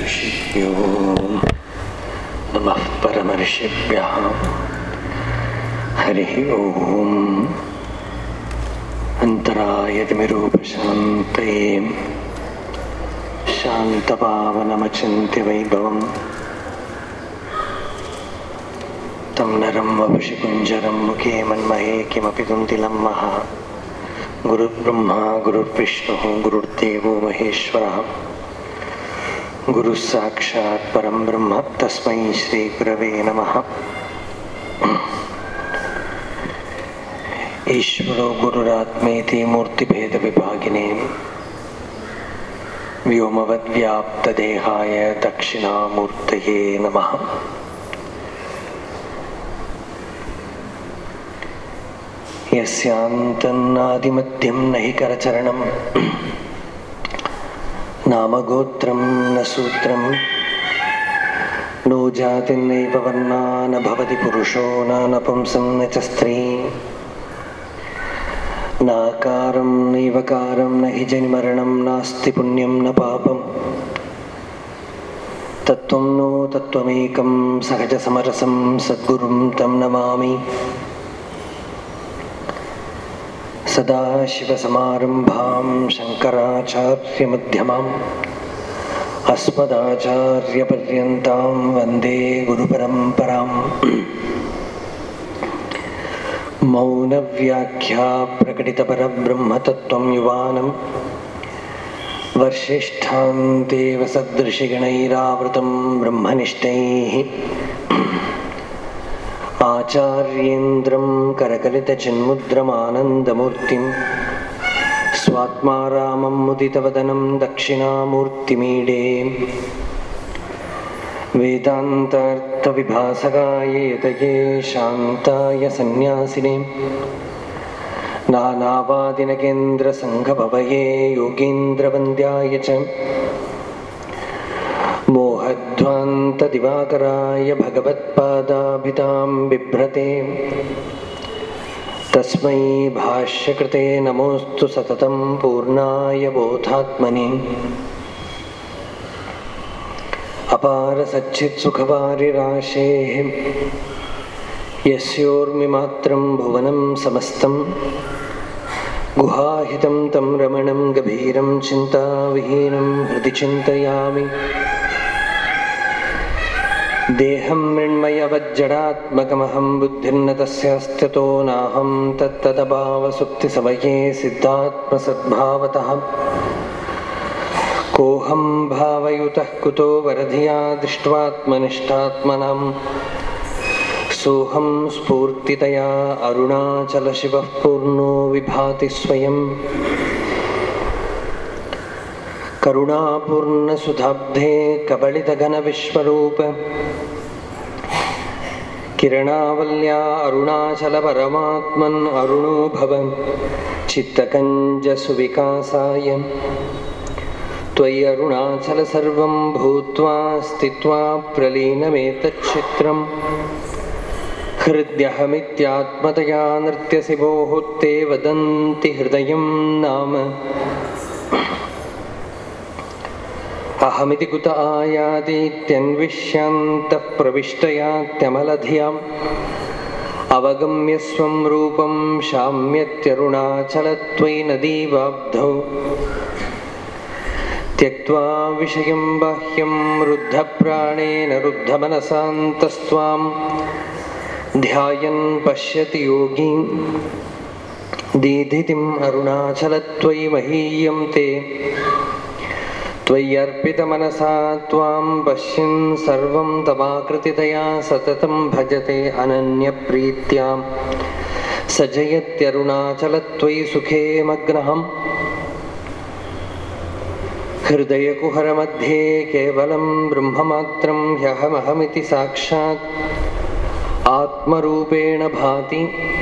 ऋषिभ्यो नमः परमर्षिभ्यः हरिः ॐ अन्तरायतिमिरूपशान्तये शान्तपावनमचिन्त्य वैभवम् तं नरं वपुषि कुञ्जरं मुखे मन्महे किमपि कुन्तिलं महा गुरुर्ब्रह्मा गुरुर्विष्णुः गुरुर्देवो महेश्वरः गुरुः साक्षात् परं ब्रह्म तस्मै श्रीगुरवे नमः ईश्वरो गुरुरात्मेति मूर्तिभेदविभागिने व्योमवद्व्याप्तदेहाय दक्षिणामूर्तये नमः यस्यान्तन्नादिमध्यं न हि करचरणं नामगोत्रं न सूत्रं नो जातिर्नैव वर्णा न भवति पुरुषो न नपुंसं न च स्त्री नाकारं नैवकारं न हि जनिमरणं नास्ति पुण्यं न पापम् तत्त्वं नो तत्त्वमेकं सहजसमरसं सद्गुरुं तं नमामि सदाशिवसमारम्भां शङ्कराचार्यमध्यमाम् अस्मदाचार्यपर्यन्तां वन्दे गुरुपरम्पराम् मौनव्याख्या प्रकटितपरब्रह्मतत्त्वं युवानं वर्षिष्ठान्तेव सदृशिगणैरावृतं ब्रह्मनिष्ठैः आचार्येन्द्रं करकलितचिन्मुद्रमानन्दमूर्तिं स्वात्मा रामं मुदितवदनं दक्षिणामूर्तिमीडे वेदान्तार्थविभासकाय यतये शान्ताय सन्न्यासिने नानावादिनकेन्द्रसङ्घभवये योगीन्द्रवन्द्याय च मोहध्वान्तदिवाकराय भगवत्पादाभितां बिभ्रते तस्मै भाष्यकृते नमोऽस्तु सततं पूर्णाय बोधात्मने अपारसच्चित्सुखवारिराशेः यस्योर्मिमात्रं भुवनं समस्तं गुहाहितं तं रमणं गभीरं चिन्ताविहीनं हृदि चिन्तयामि देहं मृण्मयवज्जडात्मकमहं बुद्धिर्न तस्यास्त्यतो नाहं तत्तदभावसुप्तिसमये सिद्धात्मसद्भावतः कोऽहं भावयुतः कुतो वरधिया दृष्ट्वात्मनिष्ठात्मनाम् सोऽहं स्फूर्तितया अरुणाचलशिवः पूर्णो विभाति स्वयम् करुणापूर्णसुधाब्धे कबलितघनविश्वरूप किरणावल्या अरुणाचलपरमात्मन् अरुणो भव चित्तकञ्जसुविकासाय त्वयि अरुणाचल सर्वं भूत्वा स्थित्वा प्रलीनमेतच्चित्रम् हृद्यहमित्यात्मतया नृत्यसि भोः ते वदन्ति हृदयं नाम अहमिति कुत आयातीत्यन्विष्यान्तः प्रविष्टयात्यमलधियाम् अवगम्य स्वं रूपं शाम्यत्यरुणाचलत्वयि नदीवाब्धौ त्यक्त्वा विषयं बाह्यं रुद्धप्राणेन रुद्धमनसान्तस्त्वां ध्यायन् पश्यति योगी दीधितिम् अरुणाचलत्वयि महीयं ते त्वय्यर्पितमनसा त्वां पश्यन् सर्वं तवाकृतितया सततं भजते अनन्यप्रीत्यां स जयत्यरुणाचलत्वयि सुखे मग्नहम् हृदयकुहरमध्ये केवलं ब्रह्ममात्रं ह्यहमहमिति साक्षात् आत्मरूपेण भाति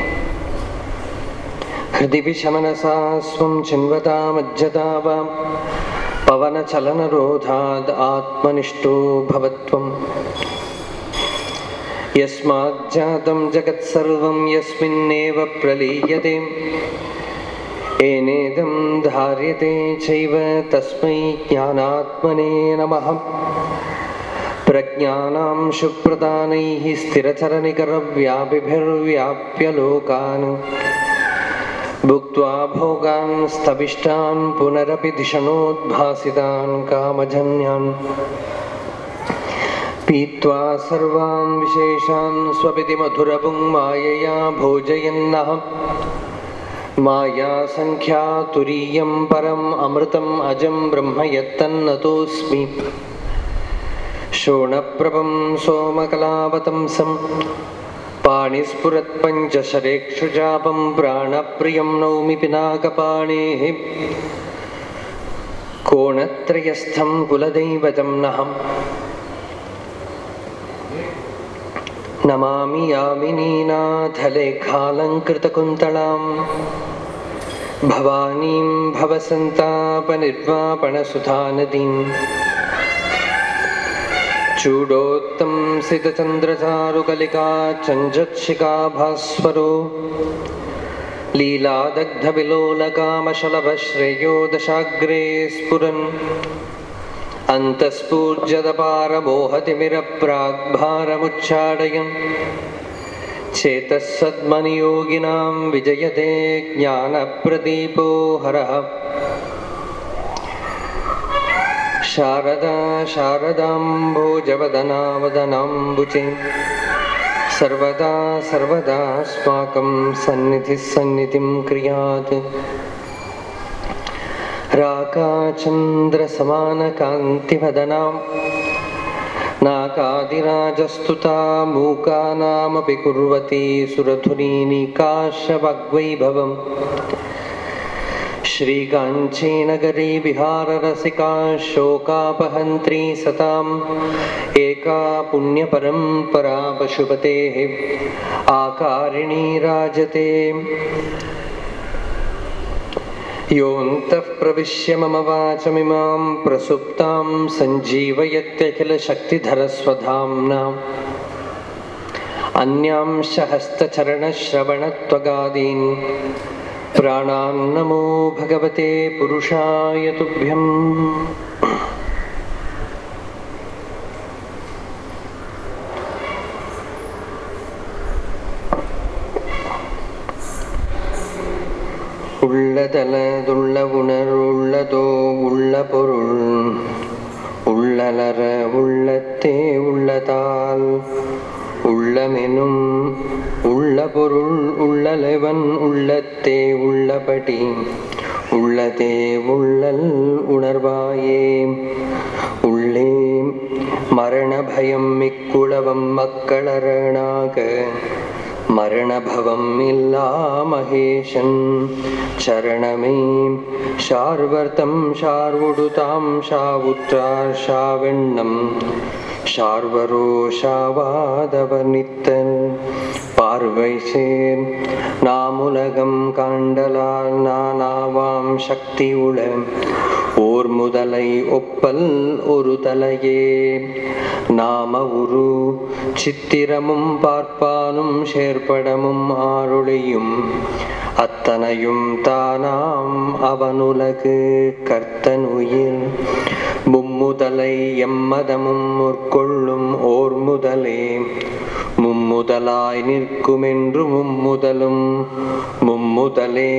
हृदि विषमनसा स्वं चिन्वता मज्जता वा पवनचलनरोधाद् आत्मनिष्ठो भवत्वम् यस्माज्जातं जगत्सर्वं यस्मिन्नेव प्रलीयते येनेदं धार्यते चैव तस्मै ज्ञानात्मने नमः प्रज्ञानां शुप्रदानैः स्थिरचरनिकरव्यापिभिर्व्याप्य लोकान् भुक्त्वा भोगान् स्तविष्टान् पुनरपि दिशनोद्भासितान् कामजन्यान् पीत्वा सर्वान् विशेषान् स्वपिति मधुरपुं मायया भोजयन्नः मायासङ्ख्या तुरीयं परम् अमृतम् अजं ब्रह्म यत्तन्नतोऽस्मि शोणप्रभं सोमकलावतंसं पाणिस्फुरत्पञ्चशरेक्षुजापं प्राणप्रियं नौमि पिनाकपाणेः कोणत्रयस्थं कुलदैवतं नहम् नमामि यामिनीनाथलेखालङ्कृतकुन्तलां भवानीं भवसन्तापनिर्वापणसुधानदीम् चूडोत्तं सितचन्द्रचारुकलिका चञ्जत्शिखाभास्वरो लीलादग्धविलोलकामशलभश्रेयो दशाग्रे स्फुरन् अन्तःस्फूर्जदपारमोहतिमिरप्राग्भारमुच्चाडयन् चेतः सद्मनियोगिनां विजयते ज्ञानप्रदीपो हरः शारदा शारदाम्भोजवदनावदनाम्बुजे सर्वदा सर्वदास्माकं सन्निधिः सन्निधिं क्रियात् राकाचन्द्रसमानकान्तिवदनां नाकादिराजस्तुता मूकानामपि कुर्वती सुरधुनीनिकाशवग्वैभवम् श्रीकाञ्चीनगरी विहाररसिका शोकापहन्त्री सताम् एका पुण्यपरम्परा पशुपतेः आकारिणी राजते योऽन्तः प्रविश्य मम वाचमिमां प्रसुप्तां सञ्जीवयत्यखिलशक्तिधरस्वधाम्नाम् अन्यांश हस्तचरणश्रवणत्वगादीन् प्राणान्नमो भगवते पुरुषाय तुभ्यम् உள்ளதலதுள்ள உணர்வுள்ளதோ உள்ள பொருள் உள்ளலர உள்ளத்தே உள்ளதால் உள்ளமெனும் உள்ள பொருள் உள்ளலவன் உள்ளத்தே உள்ளபடி உள்ளதே உள்ளல் உணர்வாயே உள்ளே மரணபயம் மிக்குளவம் மக்களரணாக மரணபவம் இல்லா மகேஷன் சரணமே ஷார்வர்த்தம் ஷார்வுடுதாம் ஷாவுற்றார் ஷாவெண்ணம் ஷார்வரோ ஷாவாதவர் நித்தல் பார்வை சேர் நாமுலகம் காண்டலால் நானாவாம் சக்தி உள ஓர் முதலை ஒப்பல் ஒரு தலையே நாம உரு சித்திரமும் பார்ப்பானும் சேர்ப்படமும் ஆருளியும் அத்தனையும் தானாம் அவனுலகு கர்த்தனுயிர் மும்முதலை எம்மதமும் முற்கொள்ளும் ஓர் முதலே மும்முதலாய் நிற்குமென்று மும்முதலும் மும்முதலே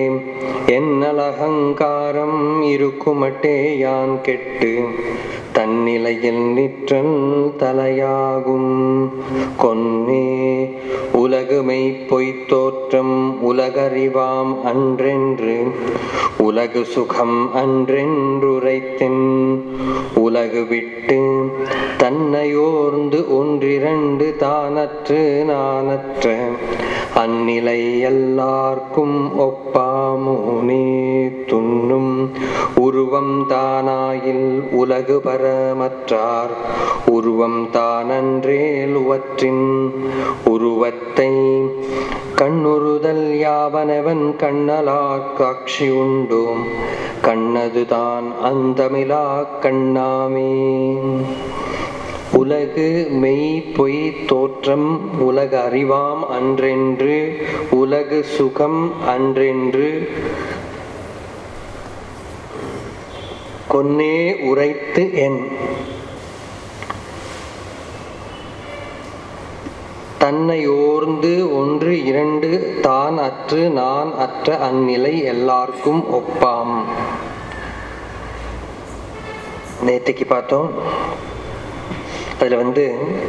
என்னலகங்காரம் இருக்குமட்டே யான் கெட்டு தன்னிலையில் நிற்றல் தலையாகும் கொன்னே உலகுமை பொய்த் தோற்றம் உலகறிவாம் அன்றென்று உலகு சுகம் அன்றென்றுரைத்தென் உலகு விட்டு தன்னையோர்ந்து ஒன்றிரண்டு தானற்று நானற்ற அந்நிலை எல்லார்க்கும் ஒப்பாமோனே துண்ணும் உருவம் தானாயில் உலகு பரமற்றார் உருவம் தானன்றேல் உவற்றின் உருவத்தை கண்ணுறுதல் யாவனவன் கண்ணலாக் காட்சி உண்டோம் கண்ணதுதான் அந்தமிலா கண்ணாமே உலகு மெய் பொய் தோற்றம் உலக அறிவாம் அன்றென்று உலகு சுகம் அன்றென்று கொன்னே உரைத்து என் தன்னையோர்ந்து ஒன்று இரண்டு தான் அற்று நான் அற்ற அந்நிலை எல்லாருக்கும் ஒப்பாம் நேத்திக்கு பார்த்தோம் அதுல வந்து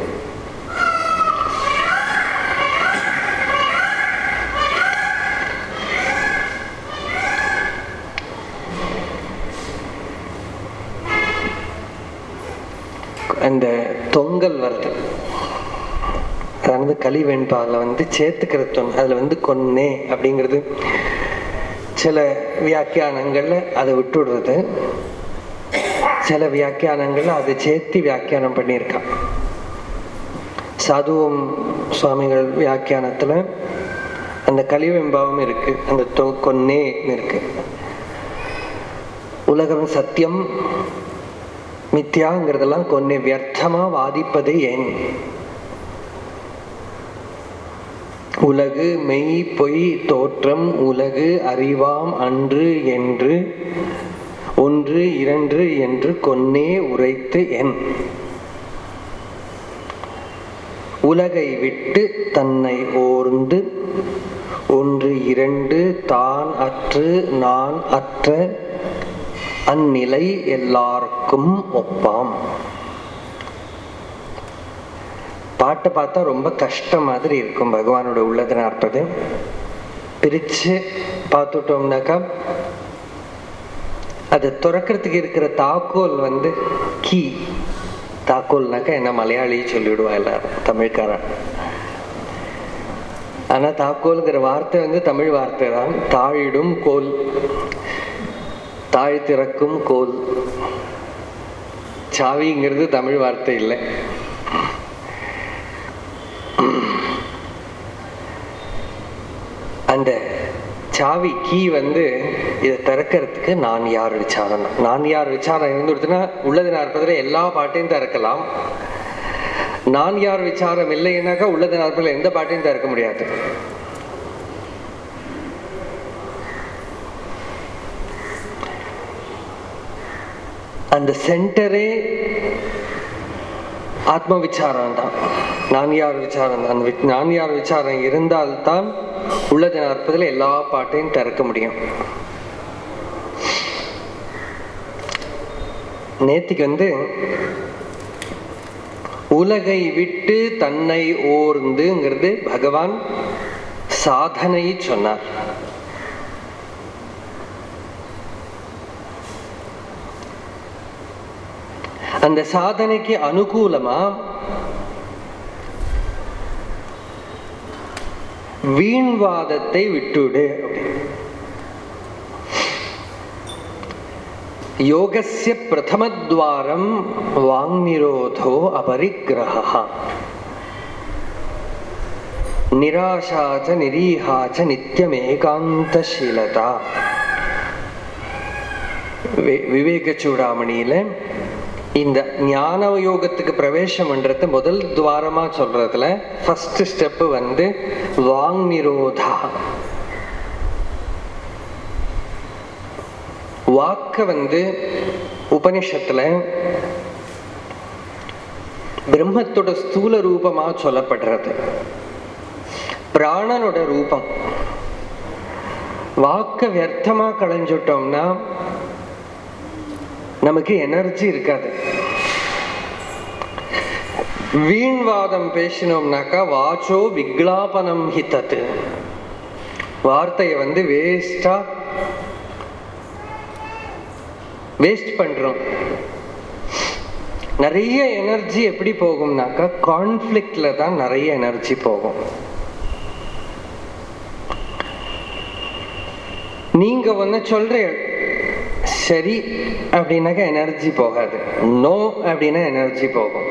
அந்த தொங்கல் வருது அதாவது கலிவெண்பாவில் வந்து சேத்துக்கிறத்தொன் அதில் வந்து கொன்னே அப்படிங்கிறது சில வியாக்கியானங்களில் அதை விட்டுடுறது சில வியாக்கியானங்களில் அதை சேர்த்து வியாக்கியானம் பண்ணியிருக்கான் சாதுவம் சுவாமிகள் வியாக்கியானத்தில் அந்த கலிவெம்பாவும் இருக்கு அந்த தொ கொன்னே இருக்கு உலகம் சத்தியம் மித்யாங்கிறதெல்லாம் கொன்னே வியர்த்தமா வாதிப்பது ஏன் உலகு மெய் பொய் தோற்றம் உலகு அறிவாம் அன்று என்று ஒன்று இரண்டு என்று கொன்னே உரைத்து என் உலகை விட்டு தன்னை ஓர்ந்து ஒன்று இரண்டு தான் அற்று நான் அற்ற அந்நிலை எல்லாருக்கும் ஒப்பாம் பாட்டை பார்த்தா ரொம்ப கஷ்டம் மாதிரி இருக்கும் பகவானோட உள்ளதை நாற்பது பிரிச்சு பார்த்துட்டோம்னாக்கா அதை துறக்கிறதுக்கு இருக்கிற தாக்கோல் வந்து கீ தாக்கோல்னாக்கா என்ன மலையாளி சொல்லிவிடுவா எல்லாரும் தமிழ்காரன் ஆனா தாக்கோல்ங்கிற வார்த்தை வந்து தமிழ் வார்த்தை தான் தாழிடும் கோல் தாழ் திறக்கும் கோல் சாவிங்கிறது தமிழ் வார்த்தை இல்லை அந்த சாவி கீ வந்து இதை திறக்கிறதுக்கு நான் யார் விசாரம் தான். நான் யார் விசாரம் இருந்துடுச்சுன்னா உள்ளது நாற்பதுல எல்லா பாட்டையும் திறக்கலாம் நான் யார் விசாரம் இல்லைன்னாக்கா உள்ளது நாற்பதுல எந்த பாட்டையும் திறக்க முடியாது அந்த சென்டரே ஆத்ம விசாரம் தான் நான் யார் விசாரம் தான் அந்த வி- நான் யார் விசாரம் இருந்தால்தான் உள்ளது நாற்பதுல எல்லா பாட்டையும் திறக்க முடியும் நேத்திக்கு வந்து உலகை விட்டு தன்னை ஓர்ந்துங்கிறது பகவான் சாதனை சொன்னார் அந்த சாதனைக்கு அனுகூலமா வீண்வாதத்தை விட்டுடு யோகஸ்ய பிரதமத்வாரம் வாங்நிரோதோ அபரிக்கிரகா நிராசாச்ச நிரீஹாச்ச நித்தியமேகாந்தசீலதா வி- விவேக சூடாமணியில இந்த ஞான யோகத்துக்கு பிரவேசம் பண்றது முதல் துவாரமா சொல்றதுல ஃபர்ஸ்ட் ஸ்டெப் வந்து வாங் நிரோதா வாக்க வந்து உபனிஷத்துல பிரம்மத்தோட ஸ்தூல ரூபமா சொல்லப்படுறது பிராணனோட ரூபம் வாக்க வியர்த்தமா களைஞ்சுட்டோம்னா நமக்கு எனர்ஜி இருக்காது வீண்வாதம் பேசினோம்னாக்கா வாச்சோ விக்லாபனம் ஹித்தது வார்த்தையை வந்து வேஸ்டா வேஸ்ட் பண்றோம் நிறைய எனர்ஜி எப்படி போகும்னாக்கா கான்ஃப்ளிக்ட்ல தான் நிறைய எனர்ஜி போகும் நீங்க ஒன்னு சொல்ற சரி அப்படின்னாக்கா எனர்ஜி போகாது நோ அப்படின்னா எனர்ஜி போகும்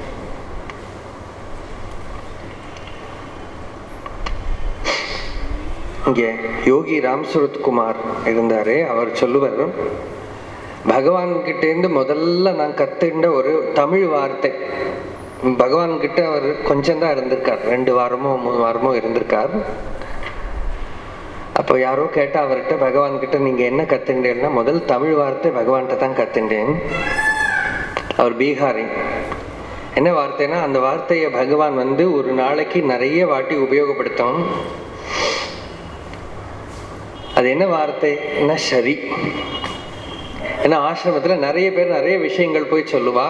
இங்கே யோகி ராம் சுரத்குமார் இருந்தாரு அவர் சொல்லுவார் பகவான் கிட்ட இருந்து முதல்ல நான் கத்துண்ட ஒரு தமிழ் வார்த்தை பகவான் கிட்ட அவர் கொஞ்சம் தான் இருந்திருக்கார் ரெண்டு வாரமோ மூணு வாரமோ இருந்திருக்கார் அப்போ யாரோ கேட்டா அவர்கிட்ட பகவான் கிட்ட நீங்க என்ன கத்துண்டேன்னா முதல் தமிழ் வார்த்தை பகவான்கிட்ட தான் கத்துண்டேன் அவர் பீகாரி என்ன வார்த்தைனா அந்த வார்த்தையை பகவான் வந்து ஒரு நாளைக்கு நிறைய வாட்டி உபயோகப்படுத்தும் அது என்ன வார்த்தைன்னா சரி ஏன்னா ஆசிரமத்துல நிறைய பேர் நிறைய விஷயங்கள் போய் சொல்லுவா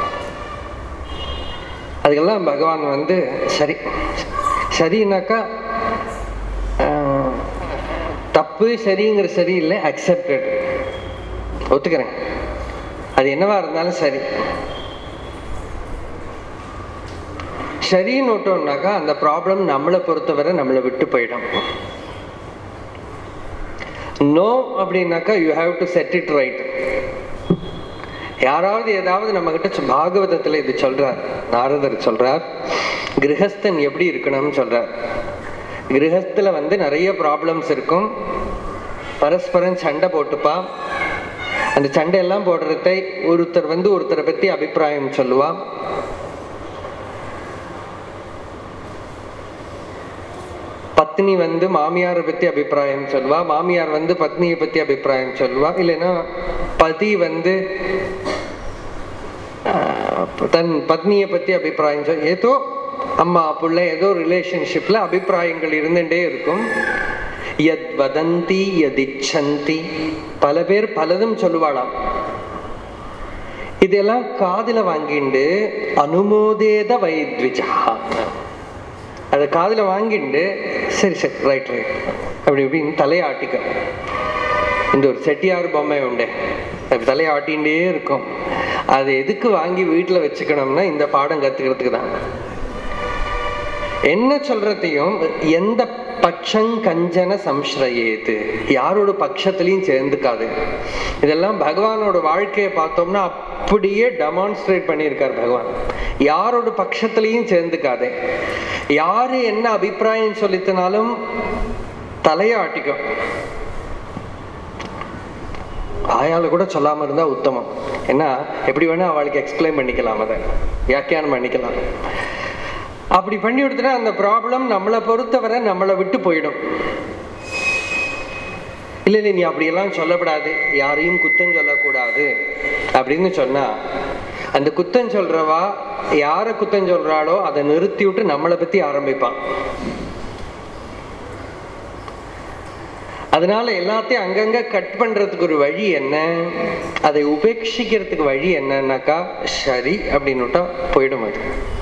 அதுக்கெல்லாம் பகவான் வந்து சரி சரினாக்கா ஆஹ், தப்பு சரிங்கிற சரி இல்லை அக்செப்டட் ஒத்துக்கிறேன் அது என்னவா இருந்தாலும் சரி சரின்னு விட்டோம்னாக்கா அந்த ப்ராப்ளம் நம்மளை பொறுத்தவரை நம்மளை விட்டு போயிடும் நோ அப்படின்னாக்கா you have to set it right யாராவது ஏதாவது நம்ம கிட்ட பாகவதத்துல இது சொல்றார் நாரதர் சொல்றார் கிரகஸ்தன் எப்படி இருக்கணும்னு சொல்றார் கிரகஸ்துல வந்து நிறைய ப்ராப்ளம்ஸ் இருக்கும் பரஸ்பரம் சண்டை போட்டுப்பா அந்த சண்டை எல்லாம் போடுறதை ஒருத்தர் வந்து ஒருத்தரை பத்தி அபிப்பிராயம் சொல்லுவா பத்னி வந்து மாமியாரை பத்தி அபிப்பிராயம் சொல்லுவா மாமியார் வந்து பத்னியை பத்தி அபிப்பிராயம் சொல்லுவா இல்லைன்னா பதி வந்து ஆஹ், தன் பத்னியை பத்தி அபிப்பிராயம் சொல் ஏதோ அம்மா புள்ள ஏதோ ரிலேஷன்ஷிப்ல அபிப்பிராயங்கள் இருந்துட்டே இருக்கும் யத் வதந்தி யதிச்சந்தி பல பேர் பலதும் சொல்லுவாளாம் இதெல்லாம் காதுல வாங்கிண்டு அனுமோதேத வைத்விஜா அதை காதுல வாங்கிண்டு சரி சரி ரைட் ரைட் அப்படி இப்படின்னு தலையாட்டிக்க இந்த ஒரு செட்டியார் பொம்மை உண்டு அது தலையாட்டிகிட்டே இருக்கும் அது எதுக்கு வாங்கி வீட்டில் வச்சுக்கணும்னா இந்த பாடம் கத்துக்கிறதுக்கு தான் என்ன சொல்றதையும் எந்த பட்சம் கஞ்சன சம்ஸ்ரயேது யாரோட பட்சத்திலையும் சேர்ந்துக்காது இதெல்லாம் பகவானோட வாழ்க்கையை பார்த்தோம்னா அப்படியே டெமான்ஸ்ட்ரேட் பண்ணியிருக்கார் பகவான் யாரோட பட்சத்திலையும் சேர்ந்துக்காதே யாரு என்ன அபிப்பிராயம் சொல்லித்தனாலும் தலையை ஆட்டிக்கும் வாயால கூட சொல்லாம இருந்தா உத்தமம் ஏன்னா எப்படி வேணா அவளுக்கு எக்ஸ்பிளைன் பண்ணிக்கலாம் அதை வியாக்கியானம் பண்ணிக்கலாம் அப்படி பண்ணி கொடுத்துட்டா அந்த ப்ராப்ளம் நம்மளை பொறுத்தவரை நம்மளை விட்டு போயிடும் இல்லை இல்லை நீ அப்படியெல்லாம் சொல்லக்கூடாது யாரையும் குத்தம் சொல்லக்கூடாது அப்படின்னு சொன்னா அந்த குத்தம் சொல்றவா யாரை குத்தம் சொல்றாளோ அதை நிறுத்தி விட்டு நம்மளை பத்தி ஆரம்பிப்பான் அதனால எல்லாத்தையும் அங்கங்க கட் பண்றதுக்கு ஒரு வழி என்ன அதை உபேட்சிக்கிறதுக்கு வழி என்னன்னாக்கா சரி அப்படின்னுட்டா போயிடும் அது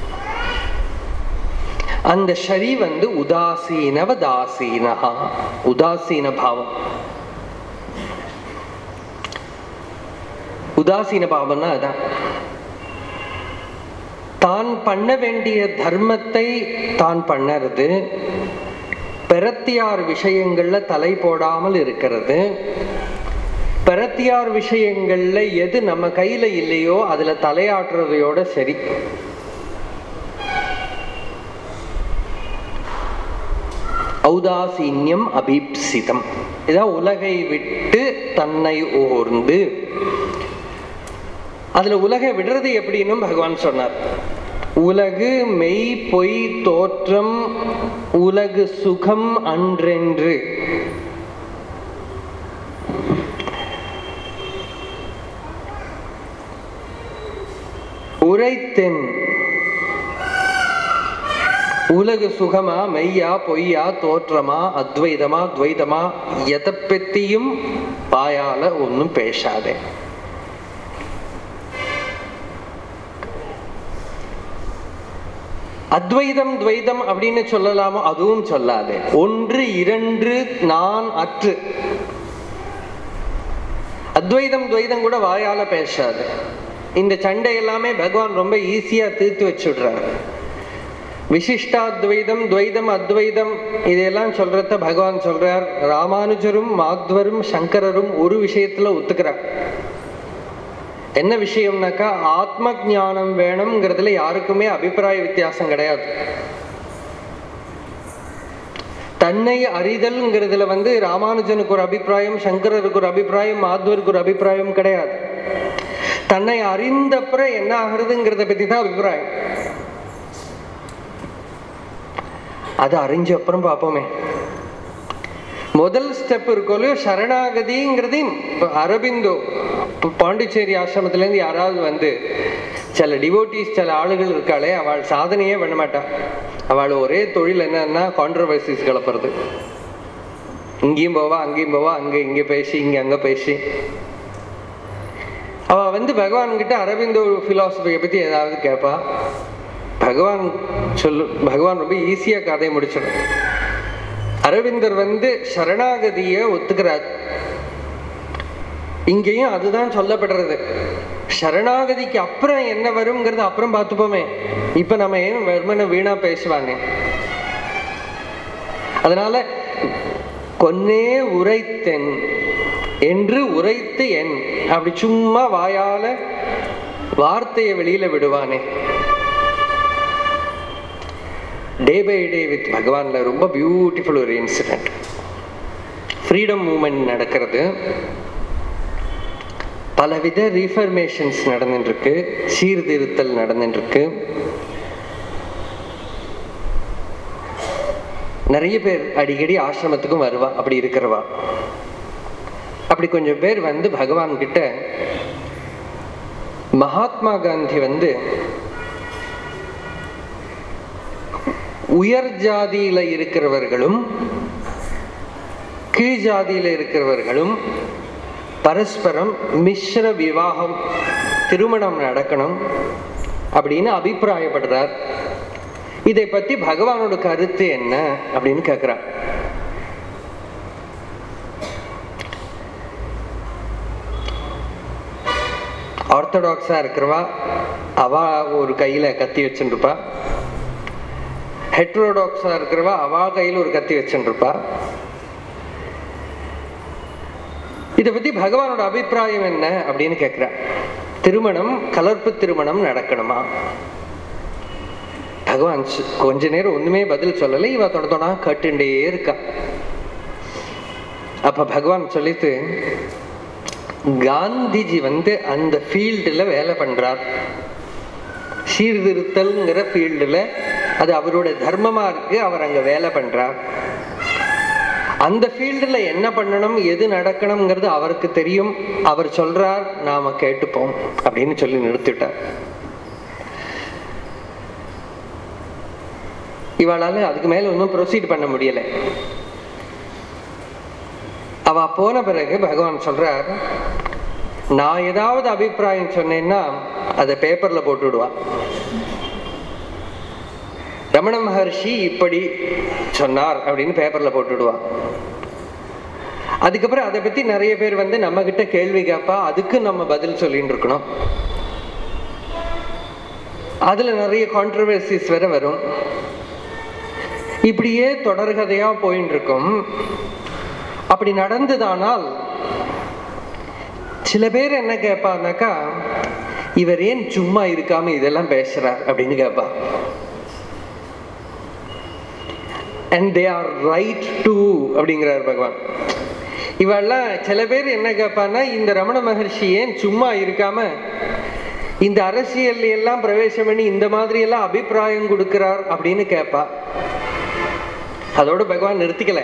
அந்த ஷரி வந்து உதாசீனவ தாசீனஹா உதாசீன பாவம் உதாசீன பாவம்னா அதான் தான் பண்ண வேண்டிய தர்மத்தை தான் பண்ணறது பெறத்தியார் விஷயங்கள்ல தலை போடாமல் இருக்கிறது பெறத்தியார் விஷயங்கள்ல எது நம்ம கையில இல்லையோ அதுல தலையாட்டுறதையோட சரி ஔதாசீன்யம் அபீப்சிதம் இதான் உலகை விட்டு தன்னை ஓர்ந்து அதுல உலகை விடுறது எப்படின்னும் பகவான் சொன்னார் உலகு மெய் பொய் தோற்றம் உலகு சுகம் அன்றென்று உரைத்தென் உலகு சுகமா மெய்யா பொய்யா தோற்றமா அத்வைதமா துவைதமா எதை பத்தியும் வாயால ஒன்னும் பேசாதே அத்வைதம் துவைதம் அப்படின்னு சொல்லலாமோ அதுவும் சொல்லாதே ஒன்று இரண்டு நான் அற்று அத்வைதம் துவைதம் கூட வாயால பேசாது இந்த சண்டை எல்லாமே பகவான் ரொம்ப ஈஸியா தீர்த்து வச்சுடுறாரு விசிஷ்டாத்வைதம் துவைதம் அத்வைதம் இதெல்லாம் சொல்றத பகவான் சொல்றார் ராமானுஜரும் மாத்வரும் சங்கரரும் ஒரு விஷயத்துல ஒத்துக்கிறார் என்ன விஷயம்னாக்கா ஆத்ம ஞானம் வேணுங்கிறதுல யாருக்குமே அபிப்பிராய வித்தியாசம் கிடையாது தன்னை அறிதல்ங்கிறதுல வந்து ராமானுஜனுக்கு ஒரு அபிப்பிராயம் சங்கரருக்கு ஒரு அபிப்பிராயம் மாத்வருக்கு ஒரு அபிப்பிராயம் கிடையாது தன்னை அறிந்தப்புறம் என்ன ஆகுறதுங்கிறத பத்தி தான் அபிப்பிராயம் அது அறிஞ்ச அப்புறம் பார்ப்போமே முதல் ஸ்டெப் இருக்கோலையோ சரணாகதிங்கிறதையும் இப்போ அரபிந்தோ இப்போ பாண்டிச்சேரி ஆசிரமத்திலேருந்து யாராவது வந்து சில டிவோட்டிஸ் சில ஆளுகள் இருக்காளே அவள் சாதனையே பண்ண மாட்டா அவள் ஒரே தொழில் என்னன்னா கான்ட்ரவர்சிஸ் கிளப்புறது இங்கேயும் போவா அங்கேயும் போவா அங்கே இங்கே பேசி இங்கே அங்கே பேசி அவ வந்து பகவான் கிட்ட அரவிந்தோ பிலாசபியை பத்தி ஏதாவது கேட்பா பகவான் சொல்லு பகவான் ரொம்ப ஈஸியா கதையை முடிச்சிடும் அரவிந்தர் வந்து சரணாகதியை ஒத்துக்கிறார் இங்கேயும் அதுதான் சொல்லப்படுறது சரணாகதிக்கு அப்புறம் என்ன வருங்கிறது அப்புறம் பார்த்துப்போமே இப்ப நம்ம ஏன் வெறுமனை வீணா பேசுவாங்க அதனால கொன்னே உரைத்தென் என்று உரைத்து என் அப்படி சும்மா வாயால வார்த்தையை வெளியில விடுவானே டே பை டே வித் பகவான்ல ரொம்ப பியூட்டிஃபுல் ஒரு இன்சிடென்ட் ஃப்ரீடம் மூமெண்ட் நடக்கிறது பலவித ரீஃபர்மேஷன்ஸ் நடந்துட்டு இருக்கு சீர்திருத்தல் நடந்துட்டு இருக்கு நிறைய பேர் அடிக்கடி ஆசிரமத்துக்கும் வருவா அப்படி இருக்கிறவா அப்படி கொஞ்சம் பேர் வந்து பகவான் கிட்ட மகாத்மா காந்தி வந்து உயர் ஜாதியில இருக்கிறவர்களும் கீழ் ஜாதியில இருக்கிறவர்களும் பரஸ்பரம் மிஸ்ர விவாகம் திருமணம் நடக்கணும் அப்படின்னு அபிப்பிராயப்படுறார் இதை பத்தி பகவானோட கருத்து என்ன அப்படின்னு கேக்குறார் ஆர்த்தடாக்ஸா இருக்கிறவா அவ ஒரு கையில கத்தி வச்சுருப்பா ஹெட்ரோடாக்ஸா இருக்கிறவா அவா கையில ஒரு கத்தி வச்சுருப்பா இதை பத்தி பகவானோட அபிப்பிராயம் என்ன அப்படின்னு கேட்கிறா திருமணம் கலர்ப்பு திருமணம் நடக்கணுமா பகவான் சு- கொஞ்ச நேரம் ஒண்ணுமே பதில் சொல்லலை இவ தொட தொடா கேட்டுட்டே இருக்கா அப்ப பகவான் சொல்லிட்டு காந்திஜி வந்து அந்த ஃபீல்டில் வேலை பண்றார் சீர்திருத்தல்ங்கிற ஃபீல்டில் அது அவரோட தர்மமா இருக்கு அவர் அங்க வேலை பண்றார் அந்த ஃபீல்டில் என்ன பண்ணணும் எது நடக்கணுங்கிறது அவருக்கு தெரியும் அவர் சொல்றார் நாம கேட்டுப்போம் அப்படின்னு சொல்லி நிறுத்திட்டார் இவளால அதுக்கு மேல ஒன்றும் ப்ரொசீட் பண்ண முடியல அவ போன பிறகு பகவான் சொல்றார் நான் ஏதாவது அபிப்பிராயம் சொன்னேன்னா அதை பேப்பர்ல போட்டு விடுவா ரமண மகர்ஷி இப்படி சொன்னார் அப்படின்னு பேப்பர்ல போட்டுடுவா அதுக்கப்புறம் அதை பத்தி நிறைய பேர் வந்து நம்ம கிட்ட கேள்வி கேட்பா அதுக்கு நம்ம பதில் சொல்லிட்டு இருக்கணும் அதுல நிறைய கான்ட்ரவர்சிஸ் வேற வரும் இப்படியே தொடர்கதையா போயின்னு இருக்கும் அப்படி நடந்ததானால் சில பேர் என்ன கேட்பான்னாக்கா இவர் ஏன் சும்மா இருக்காம இதெல்லாம் பேசுறார் அப்படின்னு கேட்பா and they are right too அப்படிங்கிறார் பகவான் இவெல்லாம் சில பேர் என்ன கேட்பான்னா இந்த ரமண மகர்ஷி ஏன் சும்மா இருக்காம இந்த அரசியல் எல்லாம் பிரவேசம் பண்ணி இந்த மாதிரி எல்லாம் அபிப்பிராயம் கொடுக்கிறார் அப்படின்னு கேட்பா அதோட பகவான் நிறுத்திக்கல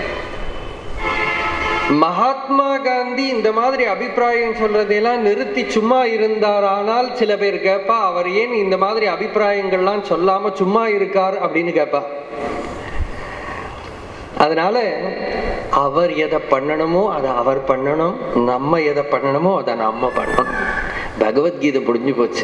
மகாத்மா காந்தி இந்த மாதிரி அபிப்பிராயம் சொல்றதையெல்லாம் நிறுத்தி சும்மா இருந்தாரானால் சில பேர் கேட்பா அவர் ஏன் இந்த மாதிரி அபிப்பிராயங்கள்லாம் சொல்லாம சும்மா இருக்கார் அப்படின்னு கேட்பா அதனால அவர் எதை பண்ணணுமோ அதை அவர் பண்ணணும் நம்ம எதை பண்ணணுமோ அதை நம்ம பண்ணணும் பகவத்கீதை முடிஞ்சு போச்சு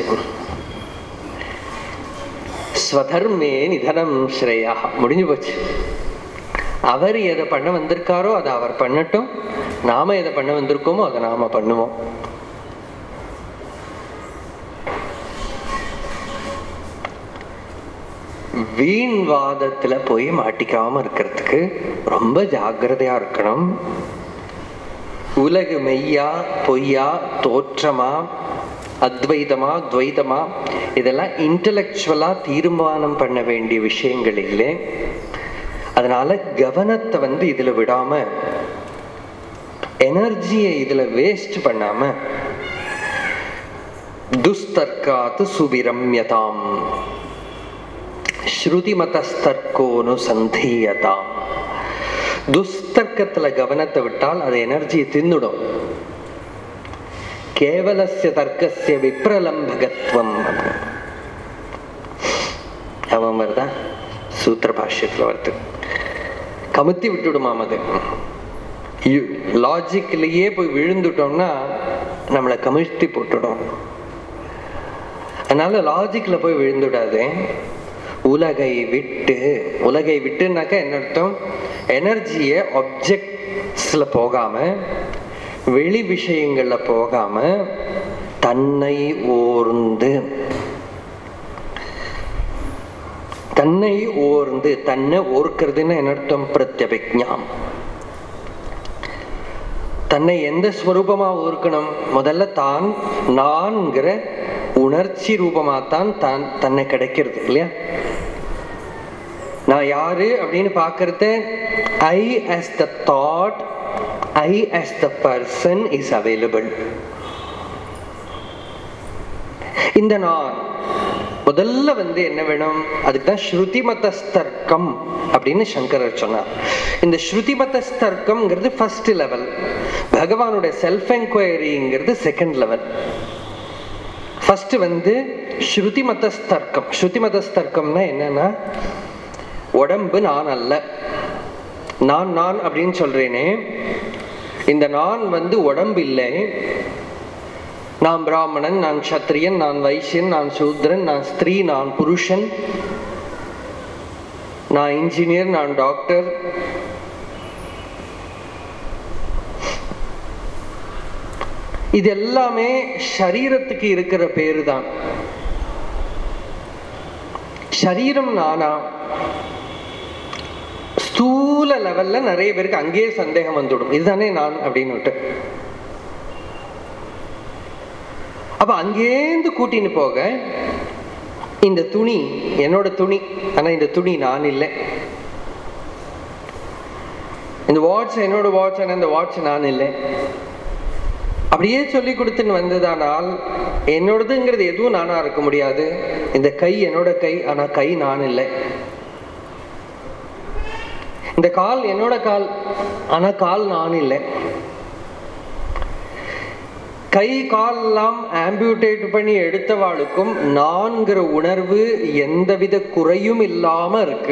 ஸ்வதர்மே நிதனம் ஸ்ரேயா முடிஞ்சு போச்சு அவர் எதை பண்ண வந்திருக்காரோ அதை அவர் பண்ணட்டும் நாம எதை பண்ண வந்திருக்கோமோ அதை நாம பண்ணுவோம் வீண் வாதத்துல போய் மாட்டிக்காம இருக்கிறதுக்கு ரொம்ப ஜாக்கிரதையா இருக்கணும் உலகு மெய்யா பொய்யா தோற்றமா அத்வைதமா துவைதமா இதெல்லாம் இன்டலெக்சுவலா தீர்மானம் பண்ண வேண்டிய விஷயங்கள் இல்லை அதனால கவனத்தை வந்து இதுல விடாம எனர்ஜியை இதுல வேஸ்ட் பண்ணாம துஸ்தர்க்காத்து சுவிரம்யதாம் ஸ்ருதிமதஸ்தர்க்கோனு சந்தீயதாம் துஸ்த துஷ்தர்க்கத்துல கவனத்தை விட்டால் அது எனர்ஜியை தின்னுடும் கேவலசிய தர்க்கசிய விப்ரலம்பகத்துவம் அவன் வருதா சூத்திர பாஷ்யத்துல வருது கமுத்தி விட்டுடுமாம் அது லாஜிக்லயே போய் விழுந்துட்டோம்னா நம்மளை கமிழ்த்தி போட்டுடும் அதனால லாஜிக்ல போய் விழுந்துடாது உலகை விட்டு உலகை விட்டுனாக்கா என்ன அர்த்தம் எனர்ஜியை ஆப்ஜெக்ட்ஸ்ல போகாம வெளி விஷயங்கள்ல போகாம தன்னை ஓர்ந்து தன்னை ஓர்ந்து தன்னை ஓர்க்கிறதுன்னு என்ன அர்த்தம் பிரத்யபிக்ஞாம் தன்னை எந்த ஸ்வரூபமா ஓர்க்கணும் முதல்ல தான் நான்கிற உணர்ச்சி ரூபமா தான் தான் தன்னை கிடைக்கிறது இல்லையா நான் யாரு அப்படின்னு பாக்குறது I as the thought I as the person is available இந்த நான் முதல்ல வந்து என்ன வேணும் அதுக்கு தான் ஸ்ருதி மதஸ்தர்க்கம் அப்படின்னு சங்கரர் சொன்னார் இந்த ஸ்ருதி மதஸ்தர்க்கம்ங்கிறது ஃபர்ஸ்ட் லெவல் பகவானுடைய செல்ஃப் என்கொயரிங்கிறது செகண்ட் லெவல் ஃபர்ஸ்ட் வந்து ஸ்ருதி மதஸ்தர்க்கம் ஸ்ருதி மதஸ்தர்க்கம்னா என்னன்னா உடம்பு நான் அல்ல நான் நான் அப்படின்னு சொல்றேனே இந்த நான் வந்து உடம்பு இல்லை நான் பிராமணன் நான் சத்திரியன் நான் வைசியன் நான் சூத்ரன் நான் ஸ்திரீ நான் புருஷன் நான் இன்ஜினியர் நான் டாக்டர் இது எல்லாமே சரீரத்துக்கு இருக்கிற பேரு தான் சரீரம் நானா ஸ்தூல லெவல்ல நிறைய பேருக்கு அங்கேயே சந்தேகம் வந்துடும் இதுதானே நான் அப்படின்னு அப்ப அங்கேருந்து கூட்டின்னு போக இந்த துணி என்னோட துணி ஆனா இந்த துணி நான் இல்லை இந்த வாட்ச் என்னோட வாட்ச் ஆனா இந்த வாட்ச் நான் இல்லை அப்படியே சொல்லி கொடுத்துன்னு வந்ததானால் என்னோடதுங்கிறது எதுவும் நானா இருக்க முடியாது இந்த கை என்னோட கை ஆனா கை நான் இல்லை இந்த கால் என்னோட கால் ஆனா கால் நான் இல்லை கை கால் எல்லாம் ஆம்பியூட்டேட் பண்ணி எடுத்தவாளுக்கும் நான்கிற உணர்வு எந்தவித குறையும் இல்லாம இருக்கு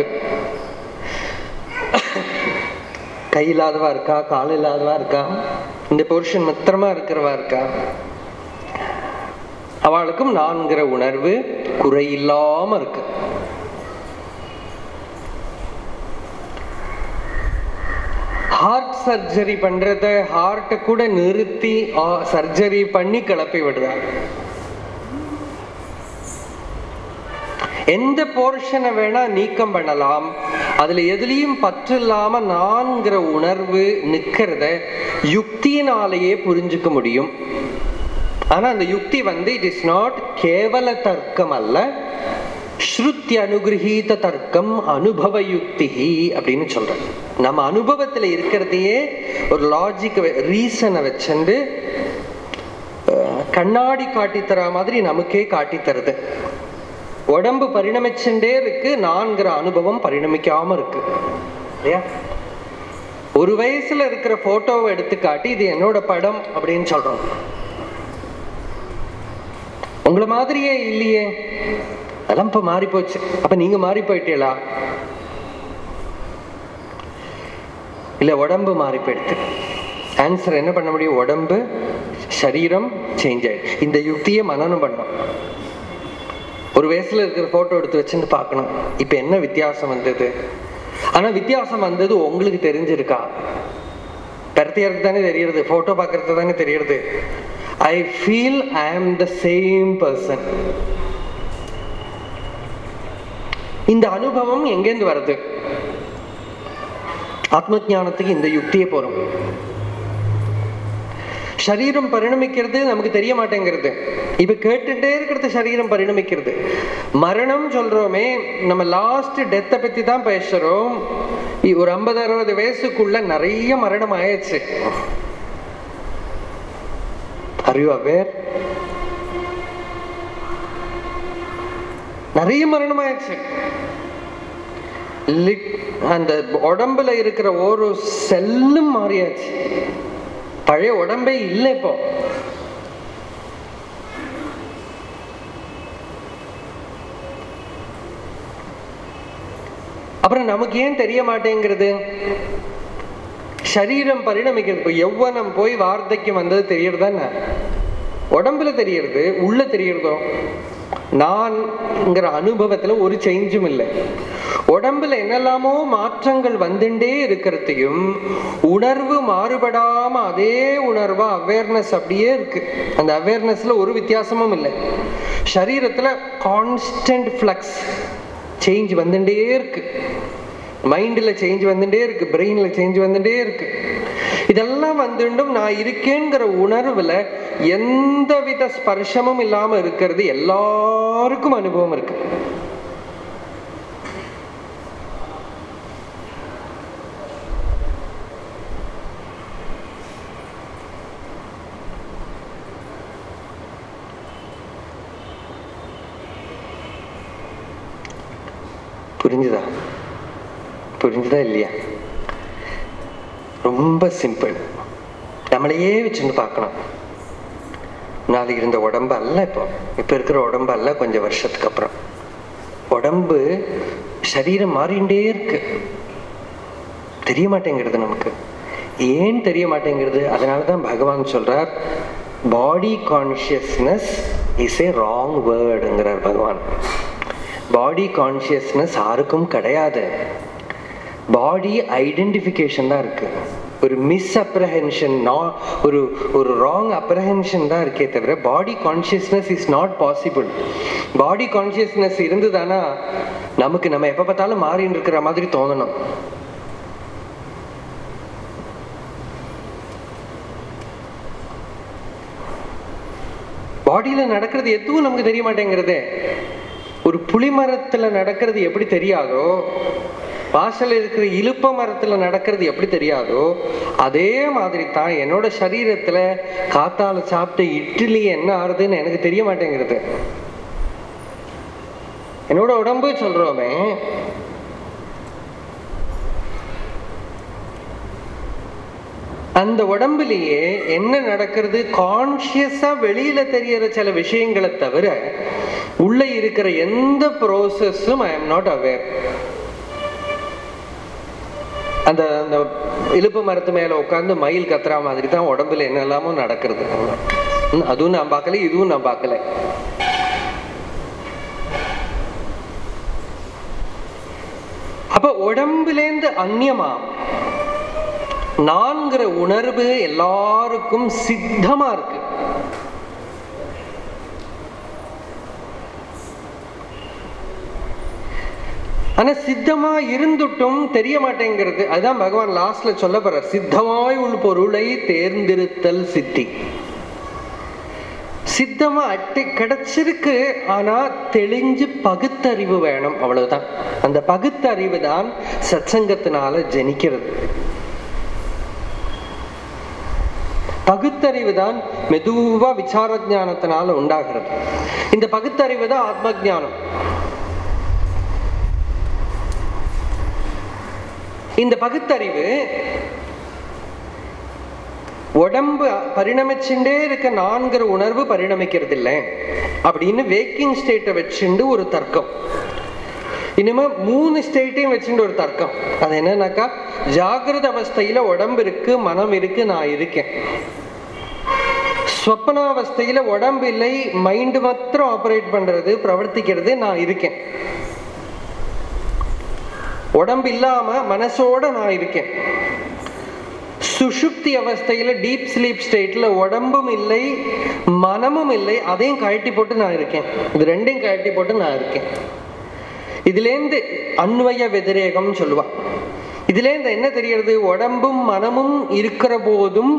கை இல்லாதவா இருக்கா கால் இல்லாதவா இருக்கா இந்த பொருஷன் மித்திரமா இருக்கிறவா இருக்கா அவளுக்கும் நான்கிற உணர்வு குறையில்லாம இருக்கு ஹார்ட் சர்ஜரி பண்றத ஹார்ட்டை கூட நிறுத்தி சர்ஜரி பண்ணி கிளப்பி விடுறாங்க எந்த போர்ஷனை வேணா நீக்கம் பண்ணலாம் அதுல எதுலயும் பற்று இல்லாம நான்கிற உணர்வு நிக்கிறத யுக்தியினாலேயே புரிஞ்சுக்க முடியும் ஆனா அந்த யுக்தி வந்து இட் இஸ் நாட் கேவல தர்க்கம் அல்ல ஸ்ருத்தி அனுகிரகீத தர்க்கம் அனுபவ யுக்தி அப்படின்னு சொல்றேன் நம்ம அனுபவத்துல இருக்கிறதையே ஒரு லாஜிக் ரீசனை வச்சுண்டு கண்ணாடி காட்டி தர மாதிரி நமக்கே காட்டி தருது உடம்பு பரிணமிச்சுட்டே இருக்கு நான்கிற அனுபவம் பரிணமிக்காம இருக்கு இல்லையா ஒரு வயசுல இருக்கிற போட்டோவை எடுத்து காட்டி இது என்னோட படம் அப்படின்னு சொல்றோம் உங்களை மாதிரியே இல்லையே அதெல்லாம் இப்ப மாறி போச்சு அப்ப நீங்க மாறி போயிட்டீங்களா இல்ல உடம்பு மாறி போயிடுது ஆன்சர் என்ன பண்ண முடியும் உடம்பு சரீரம் சேஞ்ச் ஆயிடுது இந்த யுக்தியை மனநம் பண்ணும் ஒரு வயசுல இருக்கிற போட்டோ எடுத்து வச்சுன்னு பார்க்கணும் இப்ப என்ன வித்தியாசம் வந்தது ஆனா வித்தியாசம் வந்தது உங்களுக்கு தெரிஞ்சிருக்கா பெருத்தியருக்கு தானே தெரியறது போட்டோ பார்க்கறது தானே தெரியறது ஐ ஃபீல் ஐ ஆம் த சேம் பர்சன் இந்த அனுபவம் எங்கேருந்து வருது ஆத்ம ஞானத்துக்கு இந்த யுக்தியே போறோம் சரீரம் பரிணமிக்கிறது நமக்கு தெரிய மாட்டேங்கிறது இப்ப கேட்டுட்டே இருக்கிறது சரீரம் பரிணமிக்கிறது மரணம் சொல்றோமே நம்ம லாஸ்ட் டெத்தை பத்தி தான் பேசுறோம் ஒரு ஐம்பது அறுபது வயசுக்குள்ள நிறைய மரணம் ஆயிடுச்சு அறிவு அவேர் நிறைய மரணம் ஆயிடுச்சு லிட் அந்த உடம்புல இருக்கிற ஒரு செல்லும் மாறியாச்சு பழைய உடம்பே இல்லை இப்போ அப்புறம் நமக்கு ஏன் தெரிய மாட்டேங்கிறது சரீரம் பரிணமிக்கிறது இப்போ யௌவனம் போய் வார்த்தைக்கும் வந்தது தெரியறது தானே உடம்புல தெரியறது உள்ள தெரியறதோ நான்ங்கிற அனுபவத்துல ஒரு சேஞ்சும் இல்லை உடம்புல என்னெல்லாமோ மாற்றங்கள் வந்துட்டே இருக்கிறதையும் உணர்வு மாறுபடாம அதே உணர்வா அவேர்னஸ் அப்படியே இருக்கு அந்த அவேர்னஸ்ல ஒரு வித்தியாசமும் இல்லை சரீரத்துல கான்ஸ்டன்ட் ஃப்ளக்ஸ் சேஞ்ச் வந்துட்டே இருக்கு மைண்டில் சேஞ்ச் வந்துட்டே இருக்கு பிரெயினில் சேஞ்ச் வந்துட்டே இருக்கு இதெல்லாம் வந்துட்டும் நான் இருக்கேங்கிற உணர்வுல எந்தவித ஸ்பர்ஷமும் இல்லாம இருக்கிறது எல்லாருக்கும் அனுபவம் இருக்கு புரிஞ்சுதா புரிஞ்சுதா இல்லையா ரொம்ப சிம்பிள் நம்மளையே வச்சுட்டு பார்க்கணும் முன்னாடி இருந்த உடம்பு அல்ல இப்போ இப்போ இருக்கிற உடம்பு அல்ல கொஞ்சம் வருஷத்துக்கு அப்புறம் உடம்பு சரீரம் மாறிண்டே இருக்கு தெரிய மாட்டேங்கிறது நமக்கு ஏன் தெரிய மாட்டேங்கிறது அதனால தான் பகவான் சொல்றார் body consciousness is a wrong வேர்டுங்கிறார் பகவான் பாடி கான்ஷியஸ்னஸ் யாருக்கும் கிடையாது பாடி ஐடென்டிஃபிகேஷன் தான் இருக்கு ஒரு மிஸ் அப்ரஹென்ஷன் ஒரு ஒரு ராங் அப்ரஹென்ஷன் தான் இருக்கே தவிர body consciousness is not possible body consciousness இருந்ததுதானா நமக்கு நம்ம எப்போ பார்த்தாலும் மாறின்னு இருக்கிற மாதிரி தோணணும் பாடியில நடக்கிறது எதுவும் நமக்கு தெரிய மாட்டேங்கிறது ஒரு புளி மரத்துல நடக்கிறது எப்படி தெரியாதோ வாசல் இருக்கிற இலுப்ப மரத்துல நடக்கிறது எப்படி தெரியாதோ அதே மாதிரி தான் என்னோட சரீரத்துல காத்தால சாப்பிட்ட இட்லி என்ன ஆறுதுன்னு எனக்கு தெரிய மாட்டேங்கிறது என்னோட உடம்பு சொல்றோமே அந்த உடம்புலயே என்ன நடக்கிறது கான்சியஸா வெளியில தெரியற சில விஷயங்களை தவிர உள்ள இருக்கிற எந்த ப்ரோசஸும் ஐ எம் நாட் அவேர் அந்த அந்த இழுப்பு மரத்து மேல உட்காந்து மயில் கத்துறா மாதிரி தான் உடம்புல என்னெல்லாமோ நடக்கிறது ம், அதுவும் நான் பார்க்கல இதுவும் நான் பார்க்கல அப்ப உடம்புலேருந்து அந்நியமா நான்கிற உணர்வு எல்லாருக்கும் சித்தமா இருக்கு ஆனா சித்தமா இருந்துட்டும் தெரிய மாட்டேங்கிறது அதுதான் பகவான் லாஸ்ட்ல சொல்ல போறார் சித்தமாய் உள் பொருளை தேர்ந்தெடுத்தல் சித்தி சித்தமா அட்டை கிடைச்சிருக்கு ஆனா தெளிஞ்சு பகுத்தறிவு வேணும் அவ்வளவுதான் அந்த பகுத்தறிவு தான் சத்சங்கத்தினால ஜனிக்கிறது பகுத்தறிவு தான் மெதுவா விசார ஞானத்தினால உண்டாகிறது இந்த பகுத்தறிவு தான் ஆத்ம ஞானம் இந்த பகுத்தறிவு உடம்பு பரிணமிச்சுட்டே இருக்க நான்கிற உணர்வு பரிணமிக்கிறது இல்லை அப்படின்னு வேக்கிங் ஸ்டேட்டை வச்சுண்டு ஒரு தர்க்கம் இனிமே மூணு ஸ்டேட்டையும் வச்சுட்டு ஒரு தர்க்கம் அது என்னன்னாக்கா ஜாகிரத அவஸ்தையில உடம்பு இருக்கு மனம் இருக்கு நான் இருக்கேன் ஸ்வப்னாவஸ்தையில உடம்பு இல்லை மைண்டு மாத்திரம் ஆப்ரேட் பண்றது பிரவர்த்திக்கிறது நான் இருக்கேன் உடம்பு இல்லாம மனசோட நான் இருக்கேன் சுஷுப்தி அவஸ்தையில டீப் ஸ்லீப் ஸ்டேட்ல உடம்பும் இல்லை மனமும் இல்லை அதையும் கழட்டி போட்டு நான் இருக்கேன் இது ரெண்டையும் கழட்டி போட்டு நான் இருக்கேன் இதுலேருந்து அன்வய வெதிரேகம் சொல்லுவா இதுலேருந்து என்ன தெரியறது உடம்பும் மனமும் இருக்கிற போதும்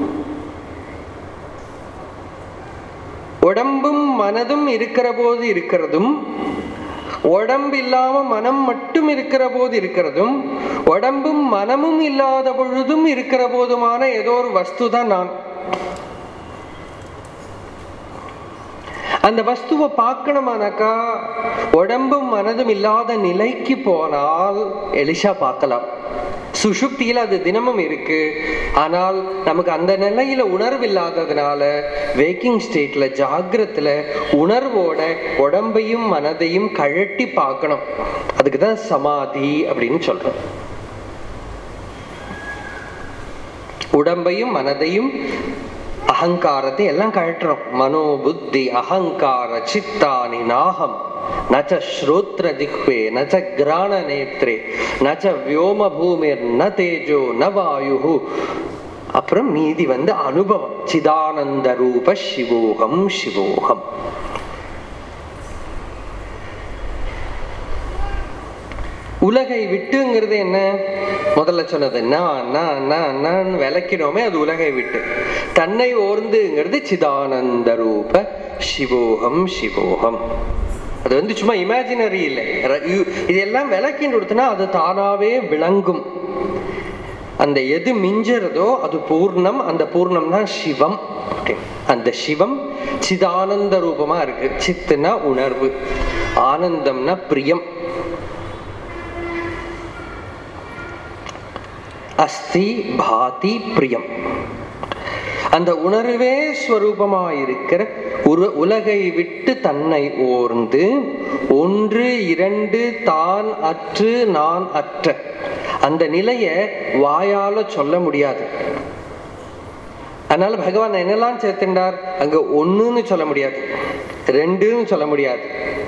உடம்பும் மனதும் இருக்கிற போது இருக்கிறதும் உடம்பு இல்லாம மனம் மட்டும் இருக்கிற போது இருக்கிறதும் உடம்பும் மனமும் இல்லாத பொழுதும் இருக்கிற போதுமான ஏதோ ஒரு வஸ்து தான் நான் அந்த வஸ்துவை பார்க்கணுமானாக்கா உடம்பும் மனதும் இல்லாத நிலைக்கு போனால் எலிஷா பார்க்கலாம் சுஷுப்தியில் அது தினமும் இருக்கு ஆனால் நமக்கு அந்த நிலையில உணர்வு இல்லாததுனால வேக்கிங் ஸ்டேட்ல ஜாகிரத்துல உணர்வோட உடம்பையும் மனதையும் கழட்டி பார்க்கணும் அதுக்கு தான் சமாதி அப்படின்னு சொல்றோம் உடம்பையும் மனதையும் அகங்காரத்தை எல்லாம் கழட்டுறோம் மனோ புத்தி அகங்கார சித்தானி நாகம் நச்ச ஸ்ரோத்ர ஜிஹ்வே நச்ச கிராண நேத்ரே நச்ச வியோம பூமிர் ந தேஜோ ந வாயு அப்புறம் மீதி வந்து அனுபவம் சிதானந்த ரூப சிவோகம் சிவோகம் உலகை விட்டுங்கிறது என்ன முதல்ல சொன்னது நான் நான் நான் நான் விளக்கினோமே அது உலகை விட்டு தன்னை ஓர்ந்துங்கிறது சிதானந்த ரூப சிவோகம் சிவோகம் அது வந்து சும்மா இமேஜினரி இல்லை ர- யு- இதெல்லாம் விளக்கின்னு கொடுத்தனா அது தானாவே விளங்கும் அந்த எது மிஞ்சறதோ அது பூர்ணம் அந்த பூர்ணம் தான் சிவம் அப்படின்னு. அந்த சிவம் சிதானந்த ரூபமா இருக்கு சித்துனா உணர்வு ஆனந்தம்னா பிரியம் அஸ்தி பாதி பிரியம் அந்த உணர்வே ஸ்வரூபமாயிருக்கிற ஒரு உலகை விட்டு தன்னை ஓர்ந்து ஒன்று இரண்டு தான் அற்று நான் அற்ற அந்த நிலைய வாயால சொல்ல முடியாது அதனால பகவான் என்னெல்லாம் சேர்த்துண்டார் அங்க ஒண்ணுன்னு சொல்ல முடியாது ரெண்டுன்னு சொல்ல முடியாது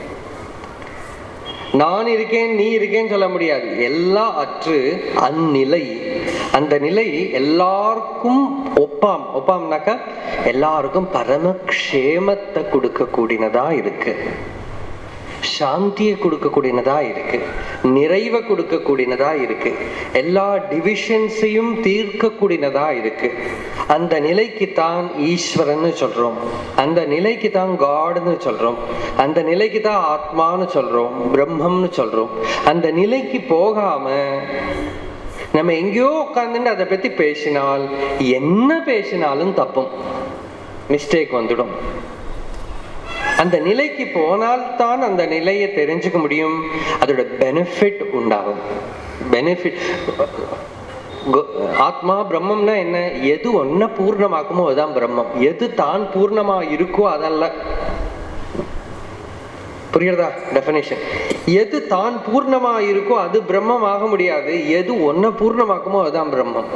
நான் இருக்கேன் நீ இருக்கேன்னு சொல்ல முடியாது எல்லாம் அற்று அந்நிலை அந்த நிலை எல்லாருக்கும் ஒப்பாம் ஒப்பாம்னாக்கா எல்லாருக்கும் பரம க்ஷேமத்தை கொடுக்கக்கூடியதா இருக்கு சாந்தியை கொடுக்கக்கூடியனதா இருக்கு நிறைவை கொடுக்கக்கூடியனதா இருக்கு எல்லா டிவிஷன்ஸையும் தீர்க்கக்கூடியனதா இருக்கு அந்த நிலைக்கு தான் ஈஸ்வரன்னு சொல்றோம் அந்த நிலைக்கு தான் காட்னு சொல்றோம் அந்த நிலைக்கு தான் ஆத்மான்னு சொல்றோம் பிரம்மம்னு சொல்றோம் அந்த நிலைக்கு போகாம நம்ம எங்கேயோ உட்காந்துட்டு அதை பத்தி பேசினால் என்ன பேசினாலும் தப்பும் மிஸ்டேக் வந்துடும் அந்த நிலைக்கு போனால் தான் அந்த நிலையை தெரிஞ்சுக்க முடியும் அதோட பெனிஃபிட் உண்டாகும் பெனிஃபிட் ஆத்மா பிரம்மம்னா என்ன எது ஒன்ன பூர்ணமாக்குமோ அதுதான் பிரம்மம் எது தான் பூர்ணமா இருக்கோ அதல்ல புரியுறதா டெஃபினேஷன் எது தான் பூர்ணமா இருக்கோ அது பிரம்மம் ஆக முடியாது எது ஒன்ன பூர்ணமாக்குமோ அதுதான் பிரம்மம்